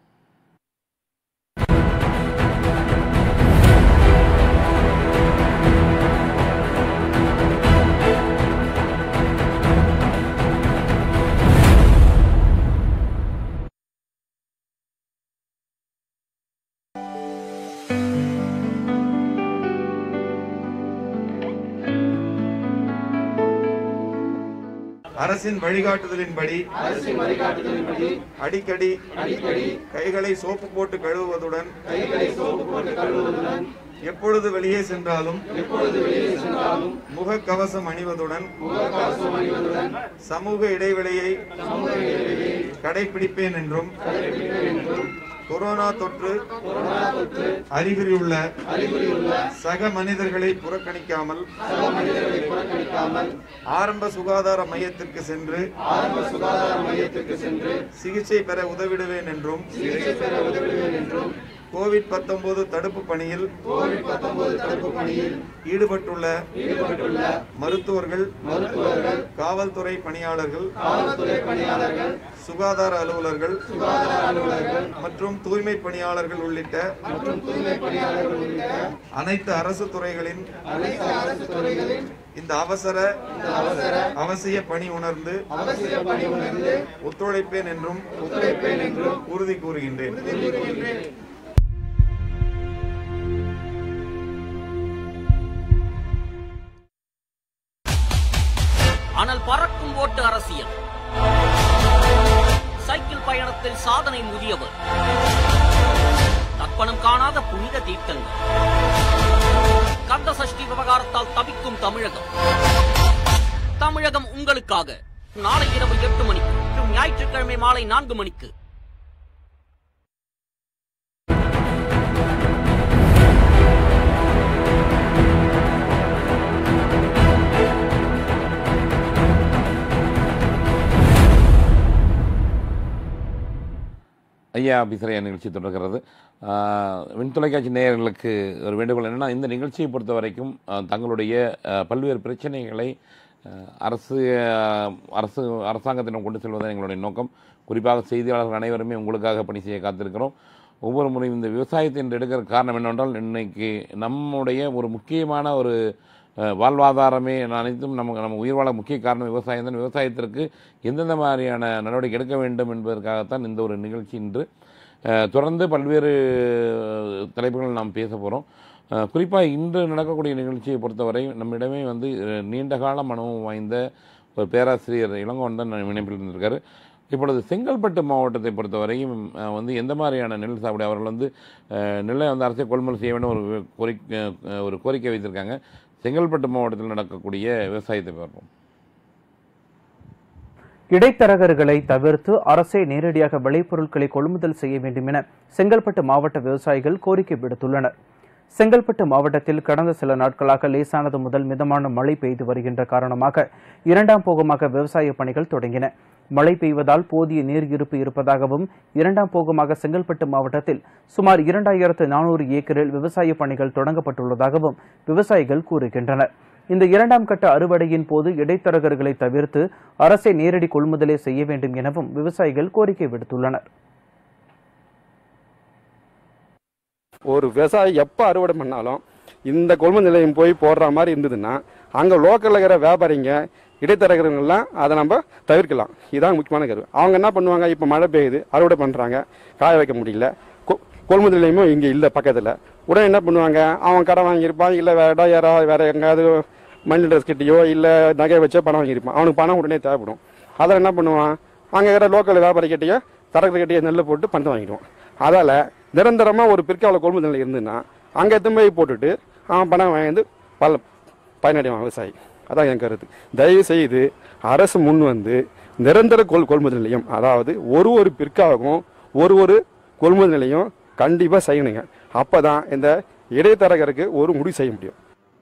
அரசின் வழிகாட்டுதலின்படி அடிக்கடி கைகளை சோப்பு போட்டு கழுவுவதுடன் எப்பொழுது வெளியே சென்றாலும் முகக்கவசம் அணிவதுடன் சமூக இடைவெளியை கடைபிடிப்பேன் என்றும் கொரோனா தொற்று அறிகுறியுள்ள சக மனிதர்களை புறக்கணிக்காமல் ஆரம்ப சுகாதார மையத்திற்கு சென்று சிகிச்சை பெற உதவிடுவேன் என்றும் கோவிட் 19 தடுப்பு பணியில் கோவிட் தடுப்பு பணியில் ஈடுபட்டுள்ள ஈடுபட்டுள்ள மருத்துவர்கள் மருத்துவர்கள் காவல்துறை பணியாளர்கள் காவல்துறை பணியாளர்கள் சுகாதார அலுவலர்கள் சுகாதார அலுவலர்கள் மற்றும் தூய்மை பணியாளர்கள் உள்ளிட்ட மற்றும் தூய்மை பணியாளர்கள் உள்ளிட்ட அனைத்து அரசு துறைகளின் அனைத்து அரசு துறைகளின் இந்த அவசர அவசர அவசிய பணி உணர்ந்து அவசிய பணி உணர்ந்து ஒத்துழைப்பேன் என்றும் ஒத்துழைப்பேன் என்றும் உறுதி கூறுகின்றேன் உறுதி கூறுகின்றேன் ஆனால் பறக்கும் ஓட்டு அரசியல் சைக்கிள் பயணத்தில் சாதனை முதியவர் தர்ப்பணம் காணாத புனித தீர்த்தங்கள் கந்த சஷ்டி விவகாரத்தால் தவிக்கும் தமிழகம் தமிழகம் உங்களுக்காக நாளை இரவு எட்டு மணிக்கு மற்றும் ஞாயிற்றுக்கிழமை மாலை நான்கு மணிக்கு ஐயா பிசரையா நிகழ்ச்சி தொடர்கிறது ஆஹ், விண் தொலைக்காட்சி நேயர்களுக்கு ஒரு வேண்டுகோள் என்னென்னா இந்த நிகழ்ச்சியை பொறுத்த வரைக்கும் ஆஹ், தங்களுடைய ஆஹ், பல்வேறு பிரச்சனைகளை ஆஹ், அரசு ஆஹ், அரசு அரசாங்கத்திடம் கொண்டு செல்வதே எங்களுடைய நோக்கம் குறிப்பாக செய்தியாளர்கள் அனைவருமே உங்களுக்காக பணி செய்ய காத்திருக்கிறோம் ஒவ்வொரு முறையும் இந்த விவசாயத்தை என்று எடுக்கிற காரணம் என்னவென்றால் இன்னைக்கு நம்முடைய ஒரு முக்கியமான ஒரு அஹ், வாழ்வாதாரமே அனைத்தும் நமக்கு நம்ம உயிர் வாழ முக்கிய காரணம் விவசாயம் தான் விவசாயத்திற்கு எந்தெந்த மாதிரியான நடவடிக்கை எடுக்க வேண்டும் என்பதற்காகத்தான் இந்த ஒரு நிகழ்ச்சி இன்று அஹ், தொடர்ந்து பல்வேறு அஹ், தலைப்புகள் நாம் பேச போகிறோம் குறிப்பாக இன்று நடக்கக்கூடிய நிகழ்ச்சியை பொறுத்தவரை நம்மிடமே வந்து அஹ், நீண்ட காலம் அனுபவம் வாய்ந்த ஒரு பேராசிரியர் இளங்கோவன் தான் இணைப்பில் இருந்திருக்காரு இப்பொழுது செங்கல்பட்டு மாவட்டத்தை பொறுத்தவரையும் அஹ், வந்து எந்த மாதிரியான நெல் சாகுபடி அவர்கள் வந்து அஹ், நெல்லை வந்து அரசே கொள்முதல் செய்ய வேண்டும் ஒரு கோரிக்கை அஹ், ஒரு கோரிக்கை வைத்திருக்காங்க செங்கல்பட்டு மாவட்டத்தில் நடக்கக்கூடிய விவசாயத்தை பார்ப்போம் இடைத்தரகர்களை தவிர்த்து அரசே நேரடியாக விளைபொருட்களை கொள்முதல் செய்ய வேண்டும் என செங்கல்பட்டு மாவட்ட விவசாயிகள் கோரிக்கை விடுத்துள்ளனர் செங்கல்பட்டு மாவட்டத்தில் கடந்த சில நாட்களாக லேசானது முதல் மிதமான மழை பெய்து வருகின்ற காரணமாக இரண்டாம் போகமாக விவசாய பணிகள் தொடங்கின மழை பெய்வதால் போதிய நீர் இருப்பு இருப்பதாகவும் இரண்டாம் போகமாக செங்கல்பட்டு மாவட்டத்தில் சுமார் இரண்டாயிரத்து நானூறு ஏக்கரில் விவசாய பணிகள் தொடங்கப்பட்டுள்ளதாகவும் விவசாயிகள் கூறுகின்றனர் இந்த இரண்டாம் கட்ட அறுவடையின் போது இடைத்தரகர்களை தவிர்த்து அரசை நேரடி கொள்முதலை செய்ய வேண்டும் எனவும் விவசாயிகள் கோரிக்கை விடுத்துள்ளனர் ஒரு விவசாயி எப்போ அறுவடை பண்ணாலும் இந்த கொள்முதல் நிலையம் போய் போடுற மாதிரி இருந்ததுன்னா அங்கே லோக்கலில் இருக்கிற வியாபாரிங்க இடைத்தரகர்கள்லாம் அதை நம்ம தவிர்க்கலாம் இதான் முக்கியமான கருவு அவங்க என்ன பண்ணுவாங்க இப்போ மழை பெய்யுது அறுவடை பண்ணுறாங்க காய வைக்க முடியல கொ- கொள்முதல் நிலையமும் இங்கே இல்லை பக்கத்தில் உடனே என்ன பண்ணுவாங்க அவன் கடை வாங்கியிருப்பான் இல்லை வேற இடம் யாராவது வேற எங்கேயாவது மணி ட்ரெஸ் கிட்டேயோ இல்லை நகை வச்சோ பணம் வாங்கியிருப்பான் அவனுக்கு பணம் உடனே தேவைப்படும் அதை என்ன பண்ணுவான் அங்கே இருக்கிற லோக்கல் வியாபாரி கிட்டேயோ தரகர் கிட்டேயோ நெல் போட்டு பணத்தை வாங்கிடுவான் அதால் நிரந்தரமாக ஒரு பிற்கால கொள்முதல் நிலை இருந்ததுன்னா அங்கே எத்தனை போய் போட்டுட்டு அவன் பணம் வாங்கி பல பயனடைவான் விவசாயி அதான் என் கருத்து தயவு செய்து அரசு முன் வந்து நிரந்தர கொள் கொள்முதல் நிலையம் அதாவது ஒரு ஒரு பிற்காகவும் ஒரு ஒரு கொள்முதல் நிலையம் கண்டிப்பாக செய்யணுங்க அப்போ தான் இந்த இடைத்தரகருக்கு ஒரு முடிவு செய்ய முடியும்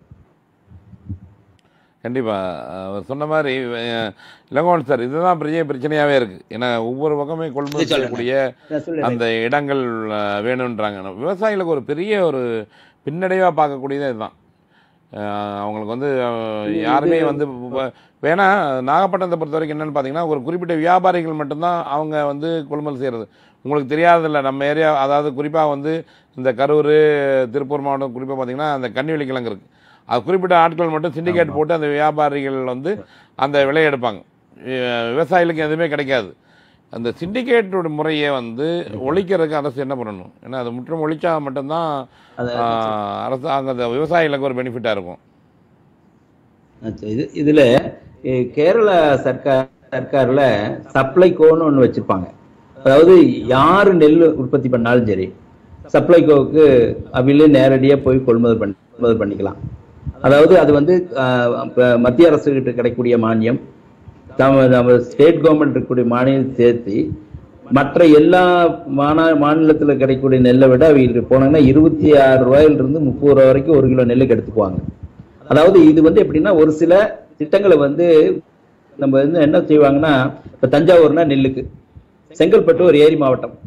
கண்டிப்பாக அவர் சொன்ன மாதிரி அஹ், இளங்கோவன் சார் இதுதான் பெரிய பிரச்சனையாகவே இருக்குது ஏன்னா ஒவ்வொரு பக்கமே கொள்முதல் சொல்லுங்க. செய்யக்கூடிய நான் சொல்லுறேன். அந்த இடங்கள் அஹ், வேணுன்றாங்க விவசாயிகளுக்கு ஒரு பெரிய ஒரு பின்னடைவாக பார்க்கக்கூடியதே இதுதான் அஹ், அவங்களுக்கு வந்து அஹ், இது- யாருமே இது- வந்து வ- வேணா நாகப்பட்டினத்தை பொறுத்த வரைக்கும் என்னன்னு பார்த்தீங்கன்னா ஒரு குறிப்பிட்ட வியாபாரிகள் மட்டும்தான் அவங்க வந்து கொள்முதல் செய்கிறது உங்களுக்கு தெரியாதில்ல நம்ம ஏரியா அதாவது குறிப்பாக வந்து இந்த கரூர் திருப்பூர் மாவட்டம் குறிப்பாக பார்த்தீங்கன்னா அந்த கன்னிவெளி கிழங்கு இருக்குது அது குறிப்பிட்ட ஆட்கள் மட்டும் சிண்டிகேட் போட்டு அந்த வியாபாரிகள் வந்து அந்த விலையை எடுப்பாங்க வி- விவசாயிகளுக்கு எதுவுமே கிடைக்காது அந்த சிண்டிகேட்டோட முறையை வந்து ஒழிக்கிறதுக்கு அரசு என்ன பண்ணணும் ஏன்னா அது முற்றும் ஒழிச்சா மட்டும்தான் ஆஹ், அரசு அங்கே அந்த விவசாயிகளுக்கு ஒரு பெனிஃபிட்டாக இருக்கும் ஆச்சு. இது இதுல அஹ், கேரள சர்க்கார் சர்க்கார்ல சப்ளைகோன்னு ஒண்ணு வச்சிருப்பாங்க அதாவது யாரு நெல் உற்பத்தி பண்ணாலும் சரி சப்ளைகோவுக்கு அவிலே நேரடியா போய் கொள்முதல் பண்ணி கொள்முதல் பண்ணிக்கலாம் அதாவது அது வந்து ஆஹ், இப்ப மத்திய அரசு கிட்ட கிடைக்கக்கூடிய மானியம் நம்ம நம்ம ஸ்டேட் கவர்மெண்ட் இருக்கக்கூடிய மானியம் சேர்த்து மற்ற எல்லா மாநா மாநிலத்தில் கிடைக்கக்கூடிய நெல்லை விட அவங்க போனாங்கன்னா இருபத்தி ஆறு ரூபாயிலிருந்து முப்பது ரூபா வரைக்கும் ஒரு கிலோ நெல்லுக்கு எடுத்துக்குவாங்க அதாவது இது வந்து எப்படின்னா ஒரு சில திட்டங்களை வந்து நம்ம வந்து என்ன செய்வாங்கன்னா இப்போ தஞ்சாவூர்னா நெல்லுக்கு செங்கல்பட்டு ஒரு ஏரி மாவட்டம்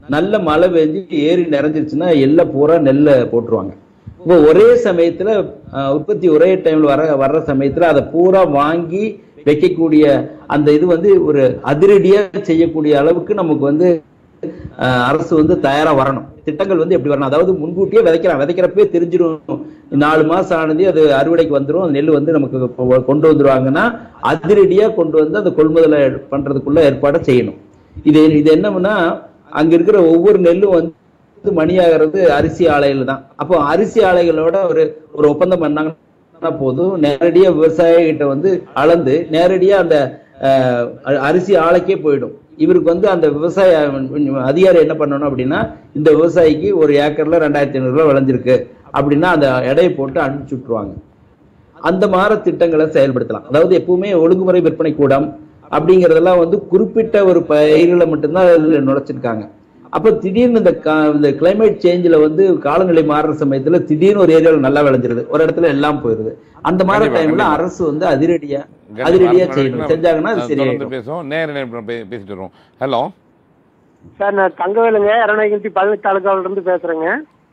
நல்ல மழை பெஞ்சு ஏரி நிறைஞ்சிருச்சுன்னா எல்லாம் பூரா நெல்லை போட்டுருவாங்க இப்போ ஒரே சமயத்துல அஹ், உற்பத்தி ஒரே டைம்ல வர வர்ற சமயத்துல அதை பூரா வாங்கி வைக்கக்கூடிய அந்த இது வந்து ஒரு அதிரடியா செய்யக்கூடிய அளவுக்கு நமக்கு வந்து அஹ், அரசு வந்து தயாரா வரணும் திட்டங்கள் வந்து எப்படி வரணும் அதாவது முன்கூட்டியே விதைக்கிறான் விதைக்கிறப்பவே தெரிஞ்சிடும் நாலு மாசம் ஆனது அது அறுவடைக்கு வந்துடும் அந்த நெல் வந்து நமக்கு கொ- கொண்டு வந்துருவாங்கன்னா அதிரடியா கொண்டு வந்து அந்த கொள்முதலை பண்றதுக்குள்ள ஏற்பாடை செய்யணும் இது இது என்னன்னா அங்க இருக்கிற ஒவ்வொரு நெல்லும் வந்து மணியாகிறது அரிசி ஆலைகள் தான் அப்போ அரிசி ஆலைகளோட ஒரு ஒரு ஒப்பந்தம் பண்ணாங்கன்னா போதும் நேரடியா விவசாயிகிட்ட வந்து அளந்து நேரடியா அந்த அஹ், அ- அரிசி ஆலைக்கே போயிடும் இவருக்கு வந்து அந்த விவசாய அதிகாரி என்ன பண்ணணும் அப்படின்னா இந்த விவசாயிக்கு ஒரு ஏக்கர்ல ரெண்டாயிரத்தி ஐநூறு ரூபாய் விளைஞ்சிருக்கு அப்படின்னா அந்த எடையை போட்டு அனுப்பிச்சு விட்டுருவாங்க அந்த மாதிரி திட்டங்களை செயல்படுத்தலாம் அதாவது எப்பவுமே ஒழுங்குமுறை விற்பனை கூடம் அப்படிங்கறதெல்லாம் வந்து குறிப்பிட்ட ஒரு பயிர்களை மட்டும்தான் இதுல நுழைச்சிருக்காங்க அப்ப திடீர்னு இந்த கா- இந்த கிளைமேட் சேஞ்சில் வந்து காலநிலை மாறுற சமயத்துல திடீர்னு ஒரு ஏரியாவில் நல்லா விளைஞ்சிருது ஒரு இடத்துல எல்லாம் போயிருது அந்த மாதிரி கண்டிப்பா, டைம்ல கண்டிப்பா. அரசு வந்து அதிரடியா கண்டிப்பா, அதிரடியா அடுத்த செய்யணும் நாளைக்கு செஞ்சாங்கன்னா அது நம்ம தொடர்ந்து சரியாயிடும் பேசுவோம் நேர நேரம் பே- பேசிட்டு வருவோம் ஹலோ சார் நான் தங்கவேலுங்க இரநூத்தி பதினெட்டு தாலுக்காவில இருந்து பேசுறேங்க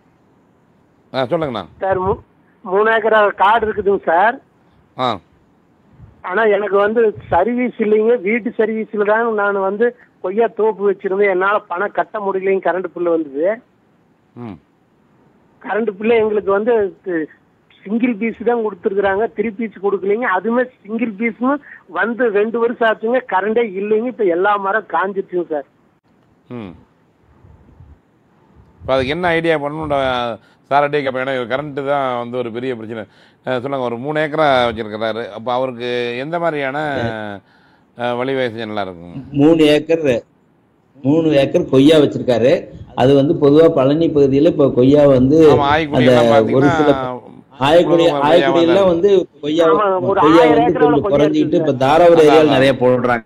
ஆ சொல்லுங்கண்ணா சார் மூ- மூணு ஏக்கரா காடு இருக்குதுங்க சார் ஆ ஆனா எனக்கு வந்து சர்வீஸ் இல்லைங்க வீட்டு சர்வீஸ்ல தான் நான் வந்து கொய்யா தோப்பு வச்சிருந்தேன் என்னால பணம் கட்ட முடியலைங்க கரண்ட் பில்லு வந்தது ம் கரண்ட் பில்லு எங்களுக்கு வந்து சிங்கிள் பீஸ் தான் கொடுத்துருக்குறாங்க த்ரீ பீஸ் கொடுக்கலைங்க அதுவுமே சிங்கிள் பீஸ்னு வந்து ரெண்டு வருஷம் ஆச்சுங்க கரண்டே இல்லைங்க இப்ப எல்லா மரம் காஞ்சிருச்சுங்க சார் ம் இப்போ அதுக்கு என்ன ஐடியா பண்ணணும் சாரட்டே கேட்பேன் ஏன்னா கரண்ட்டு தான் வந்து ஒரு பெரிய பிரச்சனை அஹ் சொல்லுங்க ஒரு மூணு ஏக்கரா வச்சிருக்கிறாரு அப்போ அவருக்கு எந்த மாதிரியான அஹ், வழி வசதி நல்லா இருக்கும் மூணு ஏக்கர் மூணு ஏக்கர் கொய்யா வச்சிருக்காரு அது வந்து பொதுவா பழனி பகுதியில இப்ப கொய்யா வந்து ஆமா, ஆயக்குடி அந்த எல்லாம் ஒரு சில பாத்தீங்கன்னா, ஆயக்குடி கொய்யா ஆயக்குடி எல்லாம் தான் வந்து கொய்யா ஆமா, ஒரு கொய்யா ஆயிரம் வந்து ஏக்கர்ல கொஞ்சம் கொய்யா குறைஞ்சிட்டு இருக்கு இப்ப தாராபுரம் அதான், ஏரியாவில் அதான். நிறைய போடுறாங்க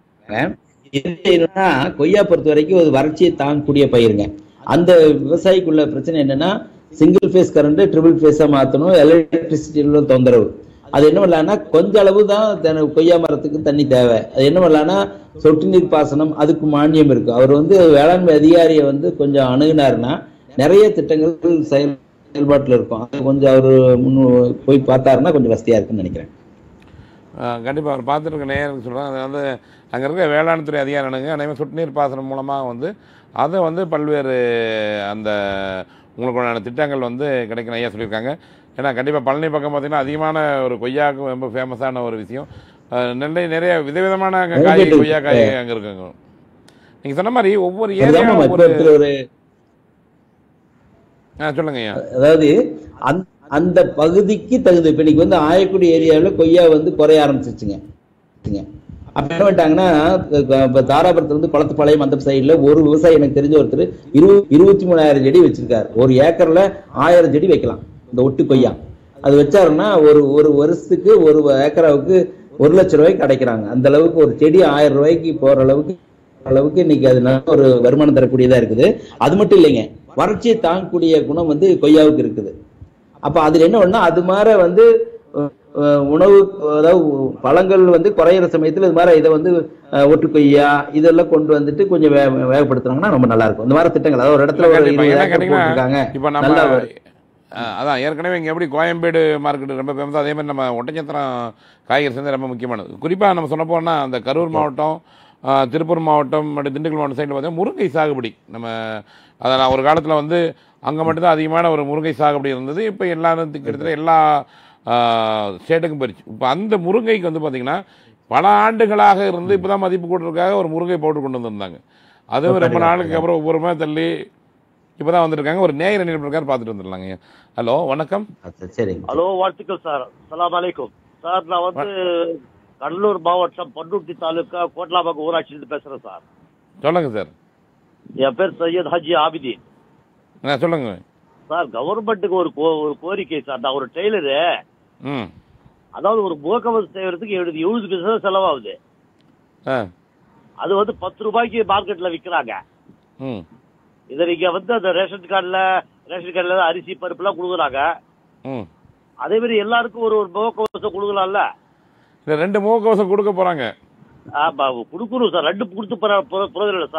இது என்னன்னா கொய்யா பொறுத்த வரைக்கும் ஒரு வறட்சியை தாங்கக்கூடிய பயிருங்க அந்த விவசாயிக்குள்ள பிரச்சனை என்னன்னா சிங்கிள் ஃபேஸ் கரண்ட் ட்ரிபிள் ஃபேஸா மாத்தணும் எலக்ட்ரிசிட்டியில தொந்தரவு அது என்ன பண்ணலாம்னா கொஞ்ச அளவு தான் தென- கொய்யா மரத்துக்கு தண்ணி தேவை அது என்ன பண்ணலாம்னா சொட்டு நீர் பாசனம் அதுக்கு மானியம் இருக்கு அவர் வந்து வேளாண்மை அதிகாரியை வந்து கொஞ்சம் அணுகுனாருன்னா நிறைய திட்டங்கள் செயல் செயல்பாட்டில் இருக்கும் அது கொஞ்சம் அவர் முன்னு போய் பார்த்தாருன்னா கொஞ்சம் வசதியா இருக்குன்னு நினைக்கிறேன் கண்டிப்பாக அவர் பார்த்துருக்க நேரம் சொல்கிறேன் அது வந்து அங்கே இருக்க வேளாண் துறை அதிகாரிகளுங்க அதேமாதிரி சொட்டு நீர் பாசனம் மூலமாக வந்து அதை வந்து பல்வேறு அந்த உங்களுக்கான திட்டங்கள் வந்து கிடைக்கும் ஐயா சொல்லியிருக்காங்க ஏன்னா கண்டிப்பாக பழனி பக்கம் பார்த்தீங்கன்னா அதிகமான ஒரு கொய்யாவுக்கு ரொம்ப ஃபேமஸான ஒரு விஷயம் அஹ் நிறைய நிறைய விதவிதமான அங்க காய் Market கொய்யா காய் இருக்கு. அங்கே இருக்குங்க நீங்கள் சொன்ன மாதிரி ஒவ்வொரு அதுதான் ஏரியா மாமா இப்ப ஒவ்வொரு இருக்கிற ஒரு ஆ சொல்லுங்க ஐயா அதாவது அந்த அந்த பகுதிக்கு தகுந்த இப்ப இன்னைக்கு வந்து ஆயக்குடி ஏரியாவில் கொய்யா வந்து குறைய ஆரம்பிச்சிருச்சுங்க ங்க. அப்ப என்ன பண்ணிட்டாங்கன்னா இப்ப- இப்ப தாராபுரத்துல வந்து குளத்துப்பாளையம் அந்த சைடுல ஒரு விவசாயி எனக்கு தெரிஞ்ச ஒருத்தர் இரு இருபத்தி மூணாயிரம் செடி வச்சிருக்காரு ஒரு ஏக்கர்ல ஆயிரம் செடி வைக்கலாம் இந்த ஒட்டு கொய்யா அது வச்சாருன்னா ஒரு ஒரு வருஷத்துக்கு ஒரு ஏக்கராவுக்கு ஒரு லட்சம் ரூபாய்க்கு கிடைக்கிறாங்க அந்த அளவுக்கு ஒரு செடி ஆயிரம் ரூபாய்க்கு போற அளவுக்கு அளவுக்கு இன்னைக்கு அது நல்ல ஒரு வருமானம் தரக்கூடியதா இருக்குது அது மட்டும் இல்லைங்க வறட்சியை தாங்கக்கூடிய குணம் வந்து கொய்யாவுக்கு இருக்குது அப்ப அதுல என்ன பண்ணா அது மாதிரி வந்து அஹ், அஹ், உணவு அதாவது பழங்கள் வந்து குறையிற சமயத்துல இது மாதிரி இதை வந்து அஹ், ஒட்டு கொய்யா இதெல்லாம் கொண்டு வந்துட்டு கொஞ்சம் வே வேகப்படுத்துனாங்கன்னா ரொம்ப நல்லா இருக்கும் இந்த மாதிரி திட்டங்கள் அதாவது ஒரு இடத்துல ஒரு கண்டிப்பா. இருபது ஏன்னா ஏக்கர் கேட்டீங்கன்னா, போட்டிருக்காங்க இப்ப நம்ம நல்லா வரும். அஹ், அதான் ஏற்கனவே இங்கே எப்படி கோயம்பேடு மார்க்கெட் ரொம்ப ஃபேமஸ் அதே மாதிரி நம்ம ஒட்டச்சத்திரம் காய்கறி சந்தை ரொம்ப முக்கியமானது குறிப்பாக நம்ம சொல்ல போனால் அந்த கரூர் மாவட்டம் அஹ், திருப்பூர் மாவட்டம் மற்றும் திண்டுக்கல் மாவட்டம் சைடில் பார்த்தீங்கன்னா முருங்கை சாகுபடி நம்ம அதை நான் ஒரு காலத்தில் வந்து அங்கே மட்டும்தான் அதிகமான ஒரு முருங்கை சாகுபடி இருந்தது இப்போ எல்லாரும் கிட்டத்தட்ட எல்லா ஸ்டேட்டுக்கும் போயிடுச்சு இப்போ அந்த முருங்கைக்கு வந்து பார்த்தீங்கன்னா பல ஆண்டுகளாக இருந்து இப்போ தான் மதிப்பு கூட்டுறதுக்காக ஒரு முருங்கை பவுடர் கொண்டு வந்திருந்தாங்க அதுவும் ரொம்ப நாளுக்கு அப்புறம் ஒவ்வொரு மாதிரி தள்ளி இப்போ தான் வந்திருக்காங்க ஒரு நேயர் என்ன இருக்காரு பார்த்துட்டு வந்துடலாங்க ஹலோ வணக்கம் சரிங்க ஹலோ வாழ்த்துக்கள் சார் அஸ்ஸலாமு அலைக்கும் சார் நான் வந்து கடலூர் மாவட்டம் பண்ருட்டி தாலுக்கா கோட்லாபாக்கம் ஊராட்சியிலிருந்து பேசுறேன் சார் சொல்லுங்க சார் என் பேர் சையத் ஹஜி ஆபிதீன் ஆ சொல்லுங்க சார் கவர்மெண்ட்டுக்கு ஒரு கோ- ஒரு கோரிக்கை சார் நான் ஒரு டெய்லரு ம் அதாவது ஒரு முகக்கவசம் செய்யறதுக்கு எழுபது எழுபது பைசா செலவாகுது ஆ அது வந்து பத்து ரூபாய்க்கு மார்க்கெட்ல விக்கிறாங்க ம் இதை நீங்க வந்து அந்த ரேஷன் கார்டுல ரேஷன் கார்டுல அரிசி பருப்பு எல்லாம் கொடுக்குறாங்க ம் அதே மாதிரி எல்லாருக்கும் ஒரு ஒரு முகக்கவசம் கொடுக்கலாம்ல இந்த ரெண்டு முகக்கவசம் கொடுக்க போகிறாங்க ஆமா கொடுக்கணும் சார் ரெண்டு கொடுத்து போற- போற- போறதில்ல சார்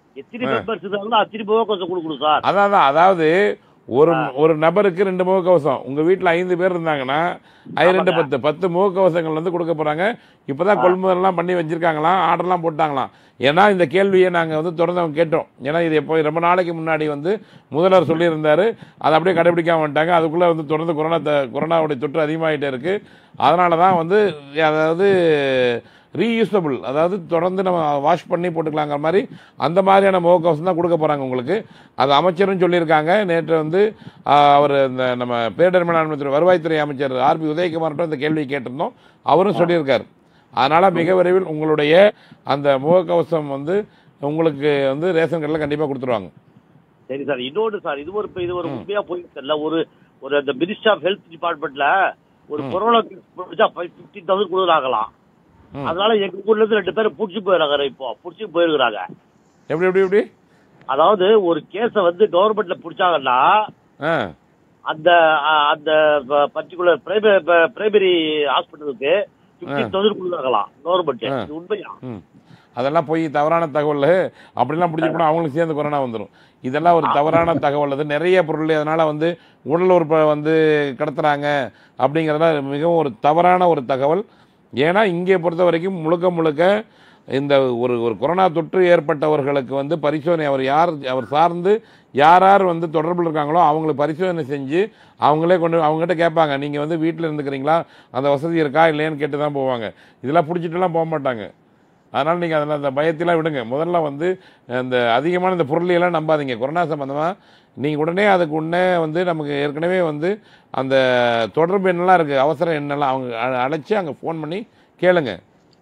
எத்தனை ஆ. மெம்பர்ஸ் இருந்தாலும் அத்தனை முகக்கவசம் கொடுக்கணும் சார் அதான் அதான். அதாவது ஒரு ஒரு நபருக்கு ரெண்டு முகக்கவசம் உங்க வீட்ல ஐந்து பேர் இருந்தாங்கன்னா அது ரெண்டு பத்து பத்து முகக்கவசங்கள் வந்து கொடுக்க போறாங்க இப்பதான் கொள்முதல்லாம் பண்ணி வச்சிருக்காங்களாம் ஆர்டர்லாம் போட்டாங்களாம் ஏன்னா இந்த கேள்வியை நாங்க வந்து தொடர்ந்து அவங்க கேட்டோம் ஏன்னா இது எப்போ ரொம்ப நாளைக்கு முன்னாடி வந்து முதல்வர் சொல்லியிருந்தாரு அதை அப்படியே கடைபிடிக்காம வந்துட்டாங்க அதுக்குள்ள வந்து தொடர்ந்து கொரோனா த- கொரோனாவுடைய தொற்று அதிகமாகிட்டே இருக்கு அதனால தான் வந்து அதாவது ரீயூசபிள் அதாவது தொடர்ந்து நம்ம வாஷ் பண்ணி போட்டுக்கலாங்கிற மாதிரி அந்த மாதிரியான முகக்கவசம் தான் கொடுக்க போகிறாங்க உங்களுக்கு அது அமைச்சரும் சொல்லியிருக்காங்க நேற்று வந்து ஆஹ், அவர் இந்த நம்ம பேரிடர் மேலாண்மை துறை வருவாய்த்துறை அமைச்சர் ஆர்பி உதயகுமார்கிட்ட இந்த கேள்வி கேட்டிருந்தோம் அவரும் சொல்லியிருக்காரு அதனால் மிக விரைவில் உங்களுடைய அந்த முகக்கவசம் வந்து உங்களுக்கு வந்து ரேஷன் கடையில் கண்டிப்பாக கொடுத்துருவாங்க சரி சார் இன்னொன்று சார் இது ஒரு இது ஒரு உண்மையா போயிட்டு தெரியல ஒரு ஒரு அந்த மினிஸ்டர் ஆஃப் ஹெல்த் டிபார்ட்மெண்ட்ல ஒரு கொரோனா பிடிச்சா பிப்டீன் தௌசண்ட் கொடுக்குறாங்களாம் அதனால எங்க ஊர்ல இருந்து ரெண்டு பேரும் புடிச்சு போயிடுறாங்க இப்போ புடிச்சு போயிருக்கிறாங்க எப்படி எப்படி எப்படி அதாவது ஒரு கேஸ வந்து கவர்மெண்ட்ல புடிச்சாங்கன்னா ஆ அந்த அ- அந்த பர்டிகுலர் பிரைமரி ஹாஸ்பிட்டலுக்கு பிப்டீன் தௌசண்ட் கொடுக்குறாங்களாம் கவர்மெண்ட் ஆ. இது உண்மையா ம் அதெல்லாம் போய் தவறான தகவல் அப்படிலாம் பிடிச்சி போனால் அவங்களுக்கு சேர்ந்து கொரோனா வந்துடும் இதெல்லாம் ஒரு தவறான தகவல் அது நிறைய பொருள் அதனால் வந்து உடல் உறுப்பை வந்து கடத்துறாங்க அப்படிங்கிறதெல்லாம் மிகவும் ஒரு தவறான ஒரு தகவல் ஏன்னா இங்கே பொறுத்த வரைக்கும் முழுக்க முழுக்க இந்த ஒரு ஒரு கொரோனா தொற்று ஏற்பட்டவர்களுக்கு வந்து பரிசோதனை அவர் யார் அவர் சார்ந்து யார் யார் வந்து தொடர்பில் இருக்காங்களோ அவங்களுக்கு பரிசோதனை செஞ்சு அவங்களே கொண்டு அவங்ககிட்ட கேட்பாங்க நீங்கள் வந்து வீட்டில் இருந்துக்கிறீங்களா அந்த வசதி இருக்கா இல்லையான்னு கேட்டு தான் போவாங்க இதெல்லாம் பிடிச்சிட்டுலாம் போக மாட்டாங்க அதனால் நீங்கள் அதில் அந்த பயத்தெல்லாம் விடுங்க முதல்ல வந்து இந்த அதிகமான இந்த பொருளையெல்லாம் நம்பாதீங்க கொரோனா சம்மந்தமாக நீங்கள் உடனே அதுக்கு உடனே வந்து நமக்கு ஏற்கனவே வந்து அந்த தொடர்பு எண்ணெல்லாம் இருக்குது அவசர எண்ணெல்லாம் அவங்க அ- அழைச்சி அங்கே ஃபோன் பண்ணி கேளுங்க